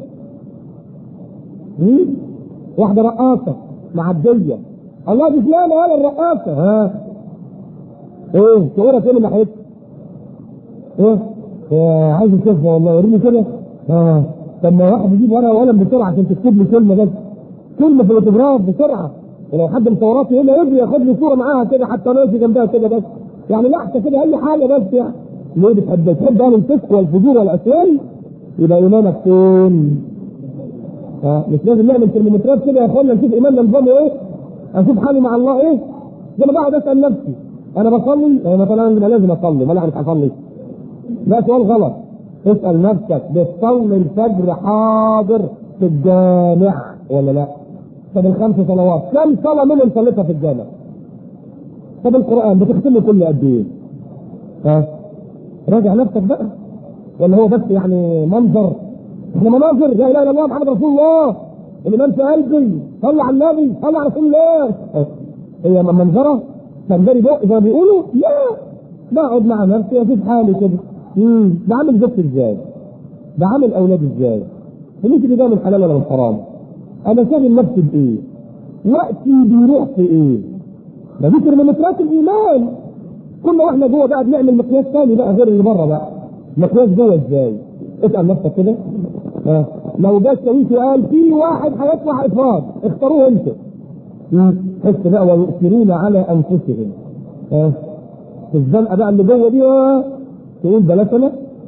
مم؟ واحدة رقاصة معدية الله دي فلانة ولا الرقاصة ها ايه صورة ايه من ناحيتها؟ ايه؟ إيه عايز اشوفها والله وريني كده اه طب ما واحد يجيب ورقة وقلم بسرعة عشان تكتب لي كلمة بس كلمة في الاوتوجراف بسرعة ولو حد مصوراتي يقول لي اجري ياخد لي صورة معاها كده حتى ماشي جنبها كده بس يعني لحظة كده أي حاجة بس يعني ليه بتحب تحب أهل الفسق والفجور والعصيان يبقى إيمانك فين؟ ها مش لازم نعمل ترمومترات كده يا اخوانا نشوف ايماننا نظامه ايه؟ اشوف حالي مع الله ايه؟ زي ما بقعد اسال نفسي انا بصلي أنا مثلا انا لازم اصلي ما انا مش هصلي لا سؤال غلط اسال نفسك بتصلي الفجر حاضر في الجامع ولا لا؟ طب الخمس صلوات كم صلاه منهم صليتها في الجامع؟ طب القران بتختمه كل قد ايه؟ ها؟ راجع نفسك بقى ولا هو بس يعني منظر احنا مناظر لا اله الا الله محمد رسول الله الامام في قلبي صلى على النبي صلى على رسول الله هي منظره تنجري بق زي ما بيقولوا لا بقعد مع نفسي اشوف حالي كده امم بعمل زوجتي ازاي؟ بعمل اولادي ازاي؟ فلوسي ده من حلال ولا من حرام؟ انا شاغل نفسي بايه؟ وقتي بيروح في ايه؟ ده دي ترمومترات الايمان كنا واحنا جوه بقى بنعمل مقياس ثاني بقى غير اللي بره بقى مقياس جوه ازاي؟ اسال نفسك كده آه. لو جه الشريك وقال في واحد هيطلع افراد اختاروه انت حس بقى ويؤثرون على انفسهم آه. في الزنقه بقى اللي جوه دي آه. تقول بلاش انا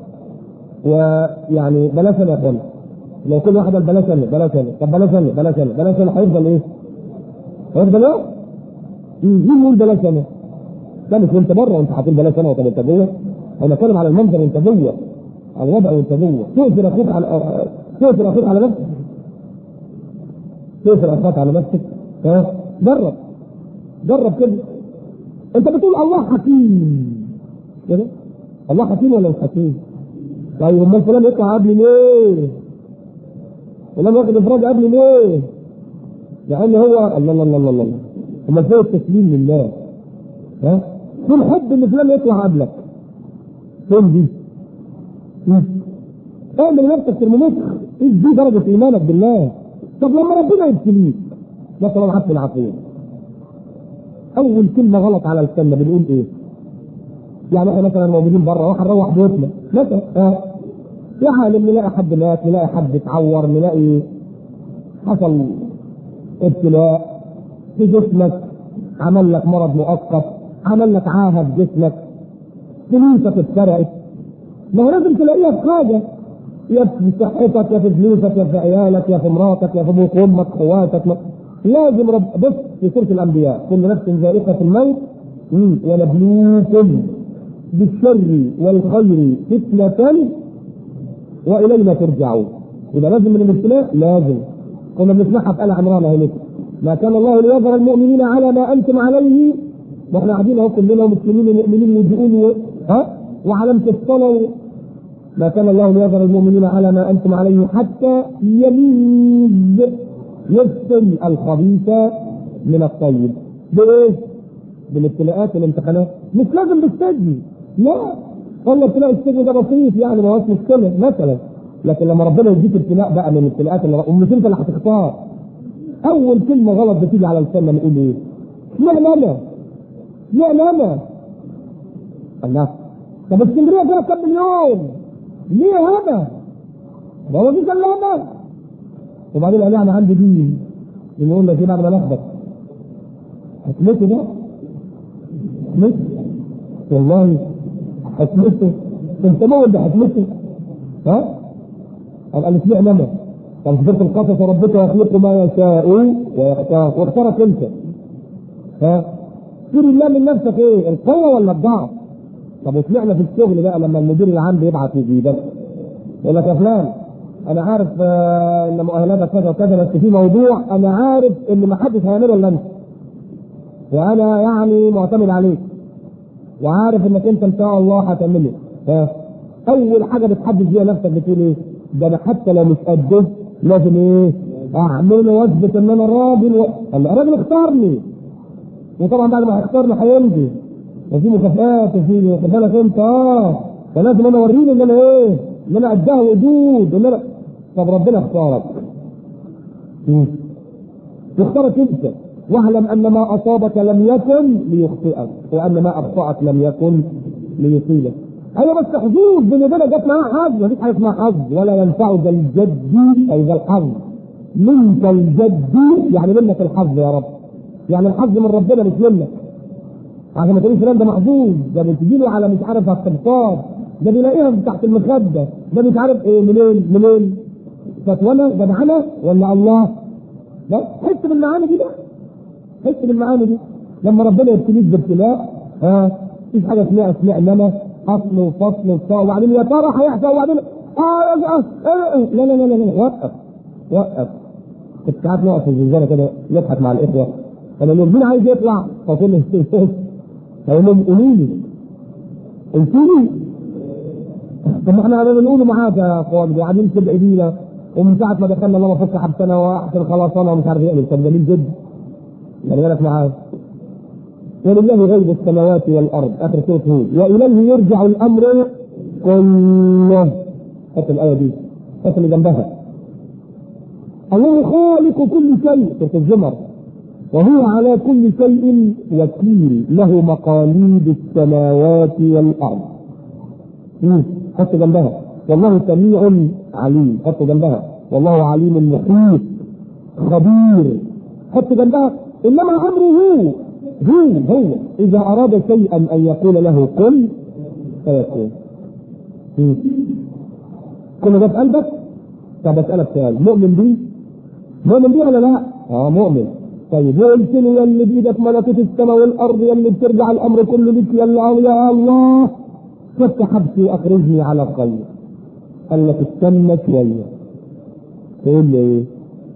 ويعني بلاش انا يا اخوانا لو كل واحد قال بلاش انا بلاش انا طب بلاش انا بلاش انا بلاش انا هيفضل ايه؟ هيفضل ايه؟ مين يقول بلاش انا؟ لا مش وانت بره وانت هتقول بلاش انا وانت جوه انا بتكلم على المنظر وانت جوه على الوضع وانت جوه تؤثر اخوك على تؤثر اخوك على نفسك تؤثر اخوك على نفسك ها جرب جرب كده انت بتقول الله حكيم كده الله حكيم ولا مش حكيم؟ طيب امال فلان يطلع قبل ليه؟ فلان واخد افراد قبل ليه؟ لان هو الله الله الله الله الله امال فين التسليم لله؟ ها؟ فين حب ان فلان يطلع قبلك؟ فين دي؟ اعمل لنفسك ترمومتر ايه دي درجة ايمانك بالله طب لما ربنا يبتليك ده طبعا عبد العقيم اول كلمة غلط على لساننا بنقول ايه؟ يعني احنا مثلا موجودين بره واحد روح بيتنا مثلا اه يا حال نلاقي حد مات نلاقي حد اتعور نلاقي حصل ابتلاء في جسمك عمل لك مرض مؤقت عمل لك عاهه في جسمك فلوسك اتسرقت ما هو لازم تلاقيها في حاجة يا في صحتك يا في فلوسك يا في عيالك يا في مراتك يا في ابوك وامك اخواتك ما. لازم رب بص في سورة الأنبياء كل نفس ذائقة الموت ونبلوكم بالشر والخير فتنة وإلينا ترجعون يبقى لازم من الابتلاء لازم كنا بنسمعها في آل عمران اهي ما كان الله ليظهر المؤمنين على ما أنتم عليه واحنا قاعدين اهو كلنا مسلمين مؤمنين وجئون و... ها وعلامة الصلاة ما كان الله ليظهر المؤمنين على ما أنتم عليه حتى يميز يفصل الخبيث من الطيب بإيه؟ بالابتلاءات والامتحانات مش لازم بالسجن لا والله ابتلاء السجن ده بسيط يعني ما هوش مشكلة مثلا لكن لما ربنا يديك ابتلاء بقى من الابتلاءات اللي ومش انت اللي هتختار أول كلمة غلط بتيجي على لساننا نقول إيه؟ اشمعنى أنا؟ اشمعنى أنا؟ الله طب اسكندريه فيها كم مليون؟ ليه هذا؟ ده هو في سلامه وبعدين قال انا عندي دين يقول لك ايه بعد ما نخبط حكمته ده حكمته والله حكمته انت مول بحكمته ها؟ قال اشمعنى انا؟ طب سورة القصص ربك يخلق ما يشاء ويختار واختارك انت ها؟ سير الله من نفسك ايه؟ القوة ولا الضعف؟ طب وسمعنا في الشغل بقى لما المدير العام بيبعت يجيبك يقول لك يا فلان انا عارف آه ان مؤهلاتك كذا وكذا بس في موضوع انا عارف ان ما حدش هيعمله الا انت وانا يعني معتمد عليك وعارف انك انت ان شاء الله هتعمله ها اول حاجه بتحدد بيها نفسك بتقول ايه؟ ده انا حتى لو مش قده لازم ايه؟ اعمله واثبت ان انا راجل و... الراجل اختارني وطبعا بعد ما هيختارني هيمضي وفي مكافآت وفي واخد بالك انت اه فلازم انا اوريله ان انا ايه؟ ان انا قدها وقدود ان انا طب ربنا اختارك مم. يختارك انت واعلم ان ما اصابك لم يكن ليخطئك وان ما اخطاك لم يكن ليصيبك ايوه بس حظوظ بين وبينك جت معاها حظ مفيش حاجه اسمها حظ ولا ينفع ذا الجد اي ذا الحظ منك الجد يعني منك الحظ يا رب يعني الحظ من ربنا مش منك عشان ما تقوليش فلان ده محظوظ ده بتجي له على مش عارف على الصبصاب ده بيلاقيها تحت المخده ده مش عارف ايه منين منين فتوانا جدعنه ولا الله؟ لا حس بالمعاني دي بقى حس بالمعاني دي لما ربنا يبتليك بابتلاء ها مفيش حاجه اسمها اسماء انما اصل وفصل وبتاع وبعدين يا ترى هيحصل وبعدين آه آه آه آه لا لا لا لا لا وقف وقف كنت ساعات نقف في الزنزانه كده نضحك مع الاخوه انا لو مين عايز يطلع فقول له اقول لهم قولوا لي قلتوا لي طب ما احنا بنقول معاك يا اخوان قاعدين كده ايدينا ومن ساعه ما دخلنا الله فك حبسنا واحسن خلاصنا ومش عارف ايه طب جميل جدا خلي بالك معايا ولله غيب السماوات والارض اخر سوره هود واليه يرجع الامر كله هات الايه دي هات اللي جنبها الله خالق كل شيء سوره الزمر وهو على كل شيء وكيل له مقاليد السماوات والارض حط جنبها والله سميع عليم حط جنبها والله عليم محيط خبير حط جنبها انما امره هو هو اذا اراد شيئا ان يقول له كن فيكون كل ده في قلبك طب اسالك سؤال مؤمن بيه؟ مؤمن بيه ولا لا؟ اه مؤمن طيب وقلت له يا اللي بايدك ملكوت السماء والارض يا اللي بترجع الامر كله لك يا الله يا الله فك حبسي واخرجني على خير قال لك استنى شويه تقول لي ايه؟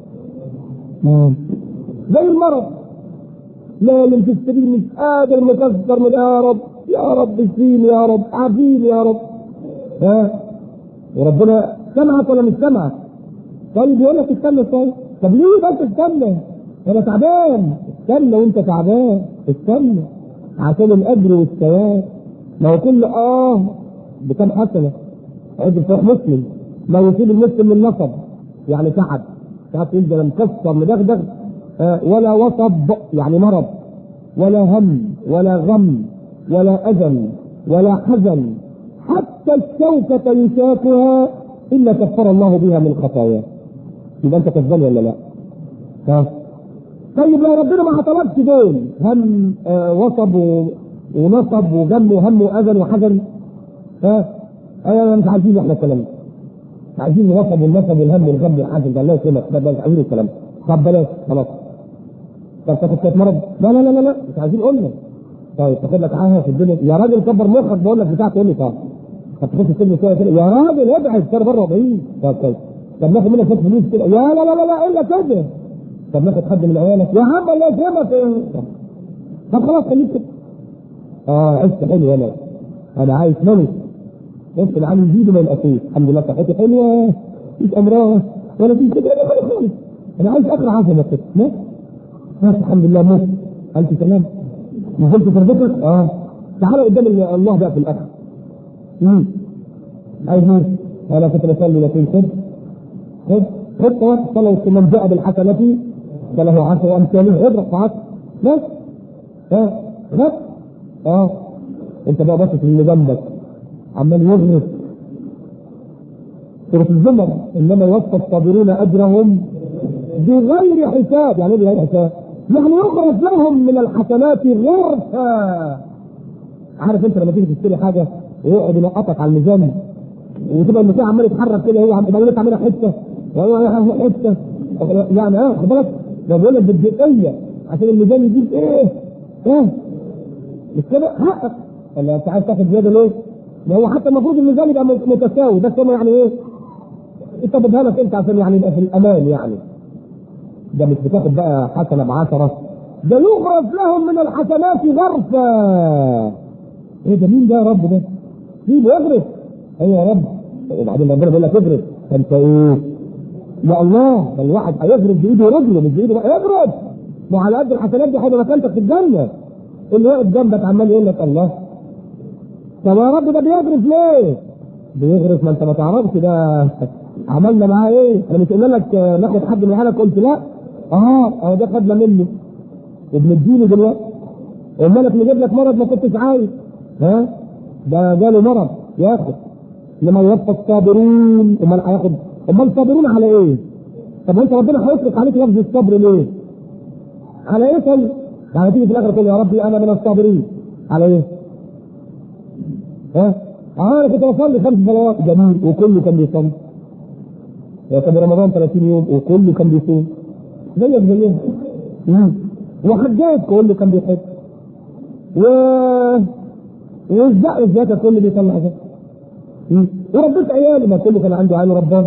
نعم زي المرض نايم في السرير مش قادر مكسر من يا رب يا رب اشفيني يا رب عافيني يا رب ها وربنا سمعك ولا مش سمعك؟ طيب يقول لك استنى شويه طب ليه بس استنى؟ انا تعبان استنى وانت تعبان استنى عشان الاجر والثواب ما هو كل اه بكم حسنه عند صحيح مسلم ما يصيب المسلم من نصب يعني تعب تعب تقول ده مكسر مدغدغ آه ولا وصب يعني مرض ولا هم ولا غم ولا اذى ولا حزن حتى الشوكة يشاكها إلا كفر الله بها من خطاياه يبقى أنت كذاب ولا لا؟ ها؟ طيب لو ربنا ما طلبش دول هم آه وصب ونصب وغم وهم واذى وحزن ها ايوه مش عايزين احنا الكلام ده مش عايزين الوصب والنصب والهم والغم والحزن ده الله يسلمك ده مش عايزين الكلام ده طب بلاش خلاص طب تاخد شويه مرض لا لا لا لا لا مش عايزين قلنا طيب تاخد لك عاهه في الدنيا يا راجل كبر مخك بقول لك بتاع تقول لي طب طب تخش السجن شويه كده يا راجل ابعد كده بره بعيد طب طيب طب ناخد منك شويه فلوس كده يا لا لا لا لا الا كده طب ناخد حد من عيالك يا عم الله يكرمك طب خلاص خليك كده اه عشت حلو انا انا عايش ملك بس العالم يزيد ما ينقصوش الحمد لله صحتي حلوه مفيش امراض ولا في كده ولا خالص انا عايز اقرا عظمه كده ماشي بس الحمد لله موت الف سلام نزلت تربتك اه تعالى قدام الله بقى في الاخر امم عايز مين؟ انا كنت بصلي لكن خد خد خد واحد صلى من جاء بالحسنه فله عشر امثاله اضرب في عشر بس ها خد اه انت بقى باصص اللي جنبك عمال يغرس سورة الزمر انما يوفى الصابرون اجرهم بغير حساب يعني ايه بغير حساب؟ يعني يغرس لهم من الحسنات غرفة عارف انت لما تيجي تشتري حاجة ويقعد ينقطك على الميزان وتبقى الميزان عمال يتحرك كده هو عمال لك عاملها حتة وهو حتة يعني اه خد بالك ده بيقول لك بالدقية عشان الميزان يجيب ايه؟ ايه؟ مش كده حقك ولا انت عايز تاخد زياده ليه؟ ما هو حتى المفروض الميزان يبقى متساوي بس هم يعني ايه؟ انت بدها لك انت عشان يعني يبقى في الامان يعني ده مش بتاخد بقى حسنه بعشره ده يغرف لهم من الحسنات غرفه ايه ده مين ده يا رب ده؟ مين يغرف؟ ايوه يا رب وبعدين ربنا بيقول لك اغرف فانت ايه؟ يا الله ده الواحد هيغرف بايده ورجله مش بايده بقى يغرف ما على قد الحسنات دي هيبقى مكانتك في الجنه اللي واقف جنبك عمال يقول لك الله طب يا رب ده بيغرف ليه؟ بيغرف ما انت ما تعرفش ده عملنا معاه ايه؟ انا مش قلنا لك ناخد حد من حالك قلت لا اه اه ده خدنا منه وبنديله دلوقتي قلنا لك نجيب لك مرض ما كنتش عايز ها ده جاله مرض ياخد لما يوفى الصابرون امال هياخد امال الصابرون على ايه؟ طب انت ربنا هيطلق عليك لفظ الصبر ليه؟ على ايه طيب؟ يعني تيجي في الاخر تقول يا ربي انا من الصابرين على ايه؟ ها؟ اه انا كنت بصلي خمس صلوات جميل وكله كان بيصلي يا طب رمضان 30 يوم وكله كان بيصوم زيك زيهم وحجيت كله كان بيحج و والزق الزكاه كله بيطلع زكاه وربيت عيالي ما كله كان عنده عيال رباه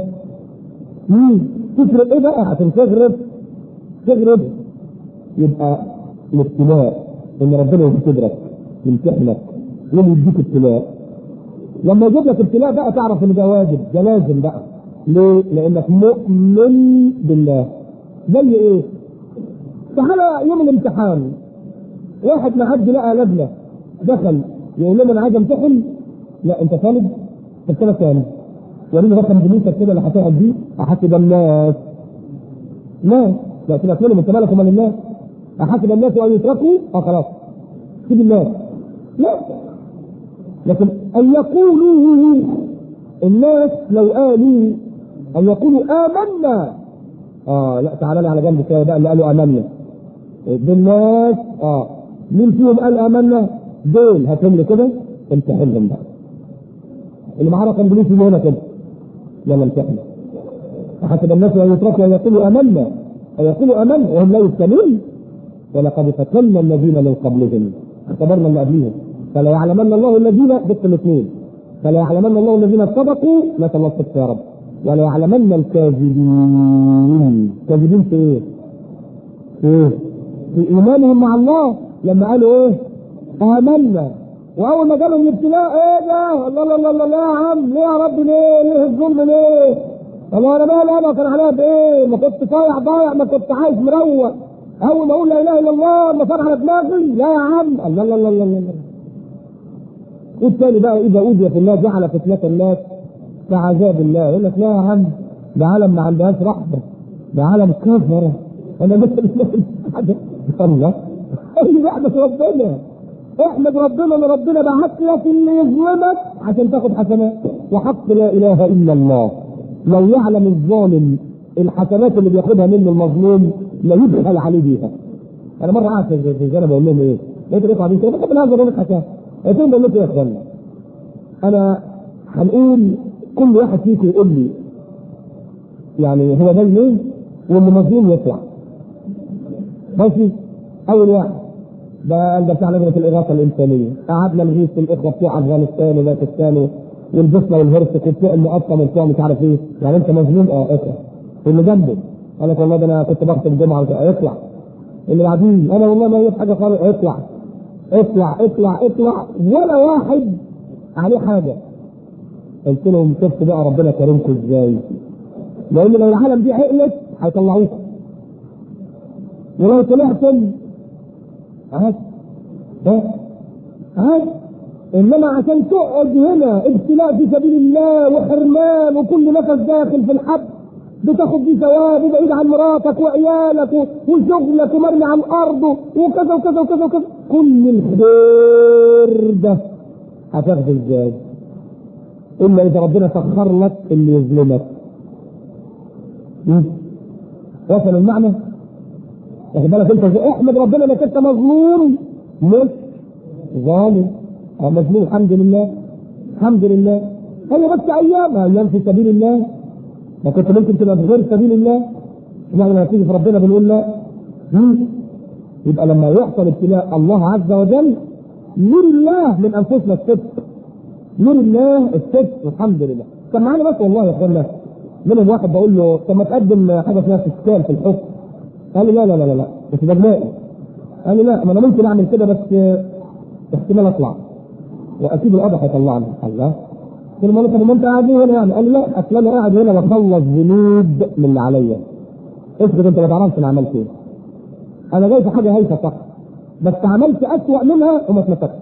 تفرق ايه بقى عشان تغرب تغرب يبقى الابتلاء ان ربنا يختبرك يمتحنك يوم يديك ابتلاء لما يجيب لك ابتلاء بقى تعرف ان ده واجب ده لازم بقى ليه؟ لانك مؤمن بالله زي ايه؟ تعالى يوم الامتحان واحد معدي لقى لجنه دخل يقول لهم انا عايز امتحن لا انت طالب طب كده ثاني وريني رقم جنيتك كده اللي هتقعد بيه احاسب الناس لا لا كده تقول انت مالك ومال الناس احاسب الناس وان يتركوا اه خلاص سيب الناس لا لكن ان يقولوا الناس لو قالوا ان يقولوا امنا اه لا تعالى لي على جنب كده بقى اللي قالوا امنا بالناس اه مين فيهم قال امنا دول هاتهم لي كده امتحنهم بقى اللي معاه رقم بوليسي هنا كده يلا امتحن حسب الناس ان يتركوا ان يقولوا امنا ان يقولوا امنا وهم لا يفتنون ولقد فتنا الذين من قبلهم اختبرنا اللي قبلهم فلا يعلمن الله الذين ضد الاثنين فلا يعلمن الله الذين صدقوا لا تلطف يا رب ولا يعلمن الكاذبين كاذبين في ايه؟ في ايه؟ في ايمانهم مع الله لما قالوا ايه؟ امنا واول ما جالهم الابتلاء ايه ده؟ الله الله الله الله لا يا عم ليه يا رب ليه؟ ليه الظلم ليه؟ طب انا مالي انا كان عليا بايه؟ ما كنت طايع ضايع ما كنت عايز مروق اول ما اقول لا اله الا الله ما فرح على دماغي لا يا عم الله الله الله الله الله والثاني بقى اذا اوذي في الله جعل فتنه الناس كعذاب الله يقول لك لا يا عم ده عالم ما عندهاش رحمه ده عالم كفره انا مثل الله اي احمد ربنا احمد ربنا ان ربنا بعت لك اللي يظلمك عشان تاخد حسنات وحق لا اله الا الله لو يعلم الظالم الحسنات اللي بياخدها منه المظلوم لا يبخل عليه بيها انا مره قعدت في الجنة بقول لهم ايه؟ لقيت الاخوه قاعدين كده بحب الهزر اقول لك حكايه قلت لهم بقول لكم يا اخوانا انا هنقول كل واحد فيكم يقول لي يعني هو جاي ليه واللي مظلوم يطلع ماشي اول واحد ده قال ده بتاع لجنه الاغاثه الانسانيه قعدنا نغيث الاخوه بتوع افغانستان وباكستان والبوسنه والهرسك وبتوع المقطم وبتوع مش عارف ايه يعني انت مظلوم اه اطلع اللي جنبه قال لك والله ده انا كنت بخطب الجمعه اطلع اللي بعدين انا والله ما هي حاجه خالص اطلع اطلع اطلع اطلع ولا واحد عليه حاجه قلت لهم شفت بقى ربنا كرمكم ازاي لان لو العالم دي عقلت هيطلعوكم ولو طلعتم عاد ده عاد انما عشان تقعد هنا ابتلاء في سبيل الله وحرمان وكل نفس داخل في الحب بتاخد بيه ثواب وبعيد عن مراتك وعيالك وشغلك ومرمي على الارض وكذا وكذا وكذا وكذا كل الخير ده هتاخده ازاي؟ الا اذا ربنا سخر لك اللي يظلمك. وصل المعنى؟ واخد بالك انت احمد ربنا انك انت مظلوم مش ظالم اه مظلوم الحمد لله الحمد لله هي بس ايام ايام في سبيل الله ما كنت ممكن تبقى في غير سبيل الله يعني لما تيجي في ربنا بنقول لا يبقى لما يحصل ابتلاء الله عز وجل نور الله من انفسنا الصدق نور الله الصدق الحمد لله كان معانا بس والله يا اخوانا منهم واحد بقول له طب ما تقدم حاجه اسمها استشكال في الحكم قال لي لا لا لا لا, لا. بس ده جنائي قال لي لا ما انا ممكن اعمل كده بس احتمال اطلع واكيد القضاء هيطلعني الله قلت له طب ما انت قاعد هنا يعني قال لي لا اصل انا قاعد هنا بخلص ذنوب من اللي عليا افرض انت ما تعرفش انا عملت ايه انا جاي في حاجه هايفه صح بس عملت اسوأ منها وما اتمسكت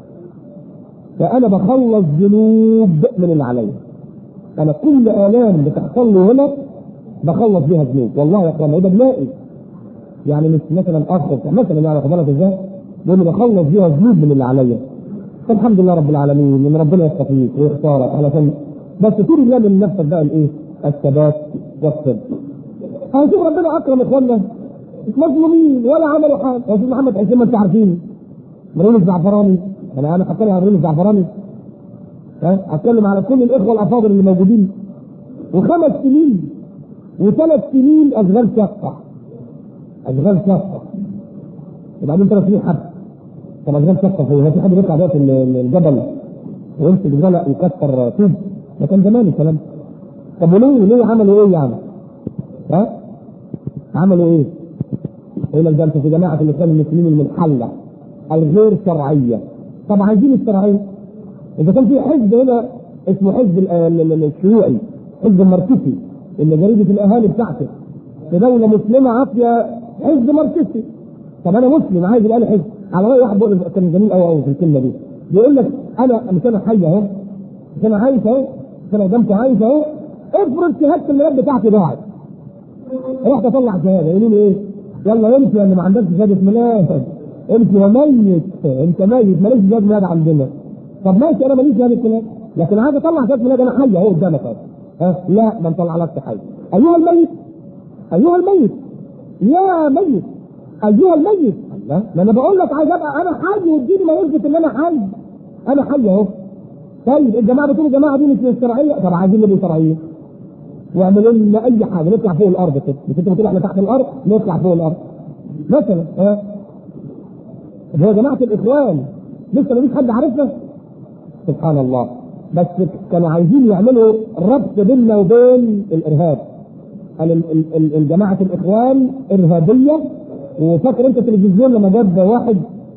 فانا بخلص ذنوب من اللي عليا انا كل الام بتحصل لي هنا بخلص بيها ذنوب والله يا اخوانا ده بلاقي يعني مش مثلا اخ مثلا يعني خد بالك ازاي؟ بيقول لي بخلص بيها ذنوب من اللي عليا فالحمد لله رب العالمين ان ربنا يستفيد ويختارك علشان بس طول الله من نفسك بقى الايه؟ الثبات والصدق. هنشوف ربنا اكرم اخواننا مش مظلومين ولا عملوا حاجه يا استاذ محمد حسين ما انتوا عارفين مريم الزعفراني انا انا هتكلم عن مريم الزعفراني ها هتكلم على كل الاخوه الافاضل اللي موجودين وخمس سنين وثلاث سنين اشغال شقه اشغال شقه وبعدين ثلاث سنين حبس طب اشغال شقه في في حد بيطلع دلوقتي الجبل ويمسك غلق يكسر طوب ده كان زمان الكلام طب وليه ليه عملوا ايه يعني؟ ها؟ عملوا ايه؟ يقول لك ده انت في جماعه الاسلام المسلمين المنحله الغير شرعيه طب عايزين الشرعيه اذا كان في حزب هنا اسمه حزب ال- ال- ال- الشيوعي حزب الماركسي اللي جريده الاهالي بتاعته في دوله مسلمه عافيه حزب ماركسي طب انا مسلم عايز يبقى لي حزب على راي واحد بيقول كان جميل قوي قوي في الكلمه دي بيقول لك انا مش انا حي اهو مش انا عايش اهو مش انا قدامك عايش اهو افرض شهاده الميلاد بتاعتي ضاعت رحت اطلع شهاده يقولوا لي ايه؟ يلا امشي اللي ما عندكش شهاده ميلاد امشي وميت انت ميت ماليش شهاده ميلاد عندنا طب ماشي انا ماليش شهاده ميلاد لكن عايز اطلع شهاده ميلاد انا حي اهو قدامك اهو ها لا ما نطلع لك حي ايها الميت ايها الميت يا ميت ايها الميت الله ما انا بقول لك عايز ابقى انا حي واديني ما يثبت ان انا حي انا حي اهو طيب الجماعه بتقول الجماعه دي مش شرعيه طب عايزين نبقى شرعيه واعملوا لنا اي حاجه نطلع فوق الارض كده مش انت بتقول احنا تحت الارض نطلع فوق الارض مثلا ها هو يا جماعه الاخوان لسه مفيش حد عارفنا سبحان الله بس كانوا عايزين يعملوا ربط بيننا وبين الارهاب قال ال- ال- ال- الجماعه الاخوان ارهابيه وفاكر انت التلفزيون لما جاب واحد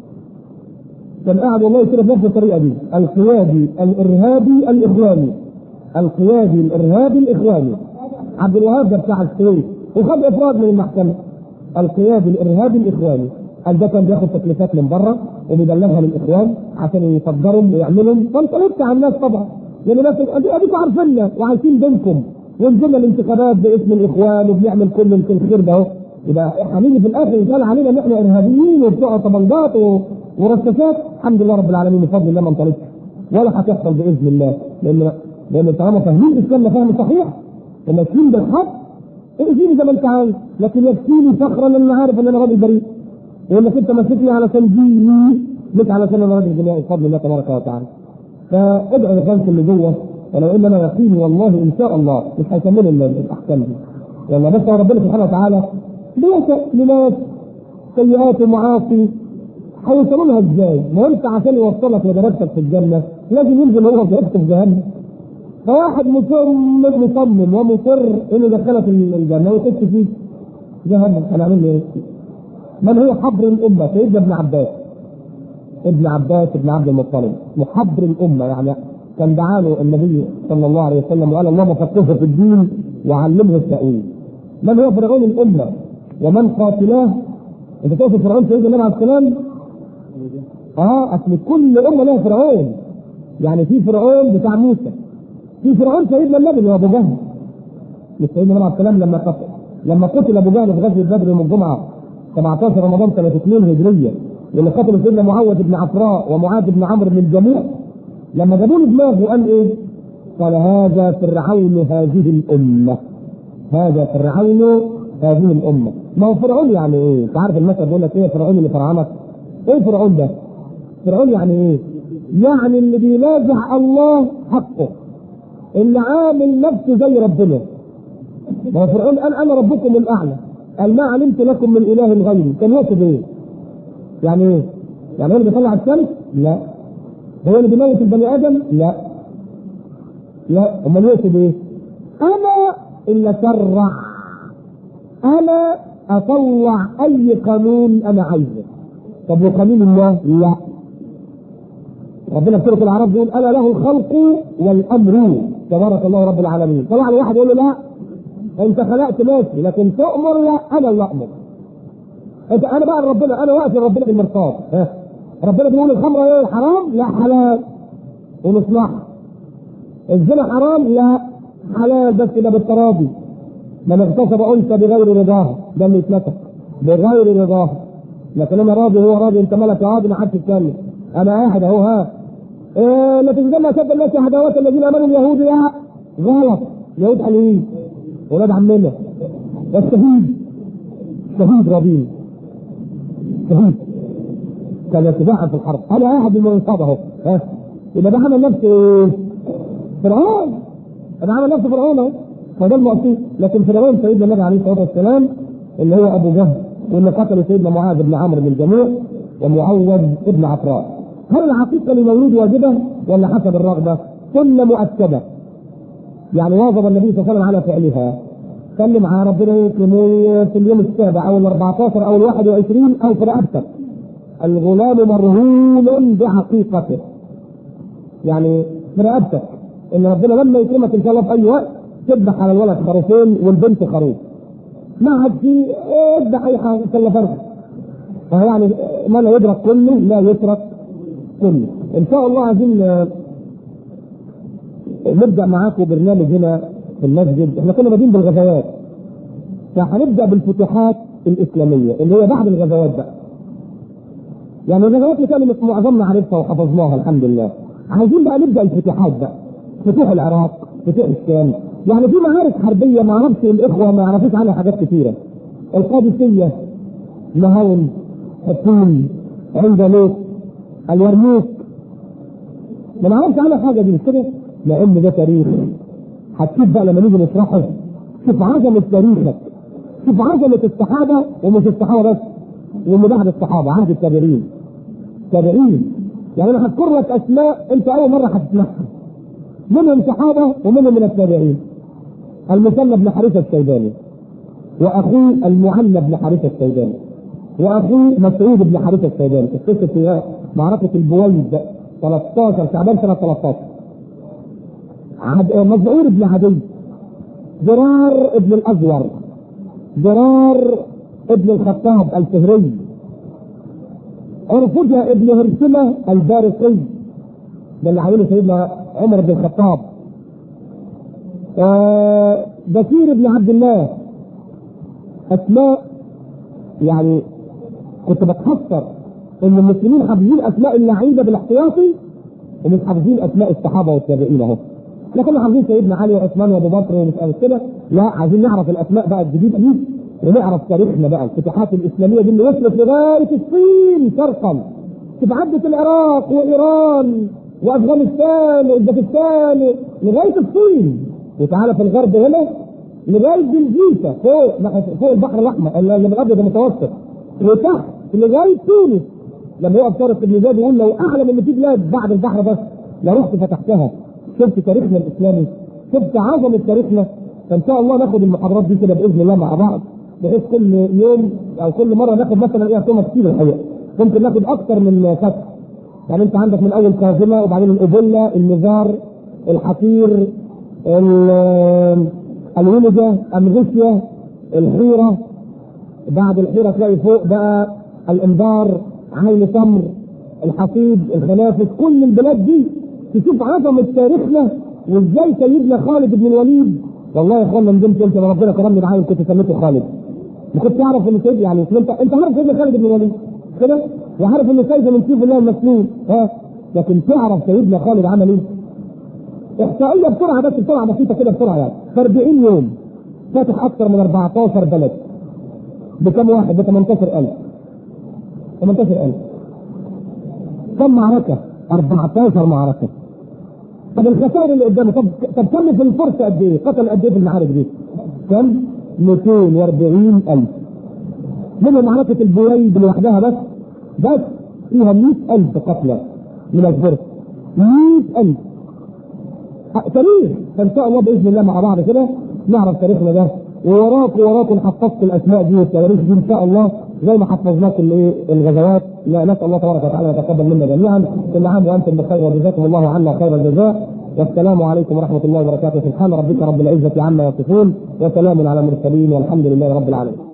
كان قاعد والله كده بنفس الطريقه دي القيادي الارهابي الاخواني القيادي الارهابي الاخواني عبد الوهاب ده بتاع السويس وخد افراد من المحكمه القيادي الارهابي الاخواني قال ده كان بياخد تكليفات من بره وبيبلغها للاخوان عشان يصدرهم ويعملهم فانطلقت على الناس طبعا لان الناس ادي- اديكم عارفيننا وعايشين بينكم ونزلنا الانتخابات باسم الاخوان وبنعمل كل الخير ده اهو يبقى هنيجي في الاخر يتقال علينا ان احنا ارهابيين وبتوع طبنجات و- ورشاشات الحمد لله رب العالمين بفضل الله ما انطلقش ولا هتحصل باذن الله لان لان طالما فاهمين اسلامنا فهم صحيح وماشيين بالحق ائذيني زي ما انت عايز لكن يكفيني فخرا ان انا عارف ان انا راجل بريء وانك انت ماسكني علشان ديني مش علشان انا راجل جميع بفضل الله تبارك وتعالى فادعوا لاخوانكم اللي جوه ولو ان انا يقيني والله ان شاء الله مش هيكملوا ال- الاحكام دي يلا بس هو ربنا سبحانه وتعالى بيوسع لناس سيئات ومعاصي هيوصلوا لها ازاي؟ ما هو انت عشان يوصلك لدرجتك في الجنه لازم ينزل هو في في جهنم. فواحد مصمم مصمم ومصر انه يدخلك الجنه ويخش فيه جهنم هنعمل له ايه؟ من هو حبر الامه؟ سيدنا ابن عباس. ابن عباس بن عبد المطلب محبر الامه يعني كان دعا له النبي صلى الله عليه وسلم وقال اللهم فقهه في الدين وعلمه التاويل. من هو فرعون الامه؟ ومن قاتلاه؟ انت تقصد فرعون سيدنا النبي عليه السلام؟ اه اصل كل امه لها فرعون يعني في فرعون بتاع موسى في فرعون سيدنا النبي اللي هو ابو جهل مش سيدنا النبي عليه السلام لما قتل لما قتل ابو جهل في غزوه بدر يوم الجمعه 17 رمضان سنه 2 هجريه واللي قتل سيدنا معوذ بن عفراء ومعاذ بن عمرو بن الجموع لما جابوا له دماغه قال ايه؟ قال هذا فرعون هذه الامه هذا فرعون هذه الامه ما هو فرعون يعني ايه؟ انت عارف المثل بيقول لك ايه فرعون اللي فرعنك؟ ايه فرعون ده؟ فرعون يعني ايه؟ يعني اللي بينازع الله حقه اللي عامل نفسه زي ربنا ما هو فرعون قال انا ربكم الاعلى قال ما علمت لكم من اله غيري كان يقصد ايه؟ يعني ايه؟ يعني هو اللي بيطلع الشمس؟ لا هو اللي بيموت البني ادم؟ لا لا امال يقصد ايه؟ انا اللي اشرع انا اطلع اي قانون انا عايزه طب وقانون الله؟ لا ربنا في سوره الاعراف بيقول الا له الخلق والامر تبارك الله رب العالمين طلع لي واحد يقول له لا انت خلقت ماشي لكن تؤمر لا انا اللي امر انت انا بقى ربنا انا واقف لربنا بالمرصاد ها ربنا بيقول الخمره ايه حرام لا حلال ونصلحها الزنا حرام لا حلال بس ده بالتراضي من اغتصب انثى بغير رضاها ده اللي يتنسى بغير رضاها لكن انا راضي هو راضي انت مالك راضي ما حدش يتكلم انا قاعد اهو ها إيه لا تجدن اشد الناس عداوه الذين امنوا اليهود يا غلط اليهود حلوين ولاد عمنا الشهيد شهيد ربيع شهيد كان ارتفاعا في الحرب انا قاعد بالمنصاب اهو ها يبقى ده عمل نفسه فرعون انا عمل نفسه فرعون اهو فده المقصود لكن فرعون سيدنا النبي عليه الصلاه والسلام اللي هو ابو جهل واللي قتل سيدنا معاذ بن عمرو بن الجموع ومعوذ ابن عفراء هل العقيقه للمولود واجبه ولا حسب الرغبه؟ سنه مؤكده يعني واظب النبي صلى الله عليه وسلم على فعلها كان مع ربنا يمكن في اليوم السابع او ال 14 او ال 21 او في رقبتك الغلام مرهون بعقيقته يعني في رقبتك ان ربنا لما يكرمك ان شاء الله في اي وقت تذبح على الولد خروفين والبنت خروف ما عاد في اذبح اي حاجه كلا فرق فيعني ما لا يدرك كله لا يترك كله ان شاء الله عايزين نبدا معاكم برنامج هنا في المسجد احنا كنا بادئين بالغزوات فهنبدا بالفتوحات الاسلاميه اللي هي بعد الغزوات بقى يعني الغزوات اللي كانت معظمنا عارفها وحفظناها الحمد لله عايزين بقى نبدا الفتوحات بقى فتوح العراق فتوح الشام يعني في معارك حربيه ما اعرفش الاخوه ما يعرفوش عنها حاجات كثيره القادسيه نهاون حطين عندلوت اليرموك ما نعرفش عنها حاجه دي مش كده لان ده تاريخ هتشوف بقى لما نيجي نشرحه شوف عظمه تاريخك شوف عظمه الصحابه ومش الصحابه بس واللي بعد الصحابه عهد التابعين تابعين يعني انا هذكر لك اسماء انت اول مره هتسمعها منهم صحابه ومنهم من التابعين المثنى بن حارثه الشيباني واخوه المعنى بن حارثه الشيباني واخوه مسعود بن حارثه الشيباني القصه في معركه البويد 13 شعبان سنه 13 عد... مزعور بن عدي ضرار ابن الازور ضرار ابن الخطاب الفهري عرفجة ابن هرسمة البارقي ده اللي عامله سيدنا عمر بن الخطاب آه بشير بن عبد الله اسماء يعني كنت بتحسر ان المسلمين حافظين اسماء اللعيبه بالاحتياطي ومش حافظين اسماء الصحابه والتابعين اهو احنا كنا حافظين سيدنا علي وعثمان وابو بكر ومش كده لا عايزين نعرف الاسماء بقى الجديده دي ونعرف تاريخنا بقى الفتوحات الاسلاميه دي اللي وصلت لغايه الصين شرقا تتعدت العراق وايران وافغانستان واوزبكستان لغايه الصين وتعالى في الغرب هنا لغايه بلجيكا فوق فوق البحر الاحمر اللي الابيض المتوسط وتحت لغايه تونس لما يقف طارق بن زياد يقول لو اعلم ان في بلاد بعد البحر بس لرحت فتحتها شفت تاريخنا الاسلامي شفت عظمه تاريخنا فان شاء الله ناخد المحاضرات دي كده باذن الله مع بعض بحيث كل يوم او كل مره ناخد مثلا ايه ارقام كتير الحقيقه ممكن ناخد اكتر من فتح يعني انت عندك من اول كاظمه وبعدين الابوله المزار الحصير الولجه الغشيه الحيره بعد الحيره تلاقي فوق بقى الانذار عين تمر الحصيد الخنافس كل البلاد دي تشوف عظمه تاريخنا وازاي سيدنا خالد بن الوليد والله يا اخوانا ندمت انت ربنا كرمني معايا كنت سميته خالد ما كنت اعرف ان سيد يعني انت انت عارف سيدنا خالد بن الوليد كده وعارف ان سيد من سيف الله المسلول ها لكن تعرف سيدنا خالد عمل ايه؟ احصائيه بسرعه بس بسرعه بسيطه كده بسرعه يعني في 40 يوم فاتح اكثر من 14 بلد بكم واحد ب 18000 18000 كم معركه؟ 14 معركه طب الخسائر اللي قدامه طب طب كم في الفرصه قد ايه؟ قتل قد ايه في المعارك دي؟ كم؟ 240000 منهم معركة البويد لوحدها بس بس فيها 100000 قتلى من الفرس 100000 تاريخ فان شاء الله باذن الله مع بعض كده نعرف تاريخنا ده ووراكم وراكم حفظت الاسماء دي والتواريخ دي ان شاء الله زي ما حفظناكم الايه الغزوات لا نسال الله تبارك وتعالى يتقبل منا جميعا كل عام وانتم بخير وجزاكم الله عنا خير الجزاء والسلام عليكم ورحمه الله وبركاته سبحان ربك رب العزه عما يصفون وسلام على المرسلين والحمد لله رب العالمين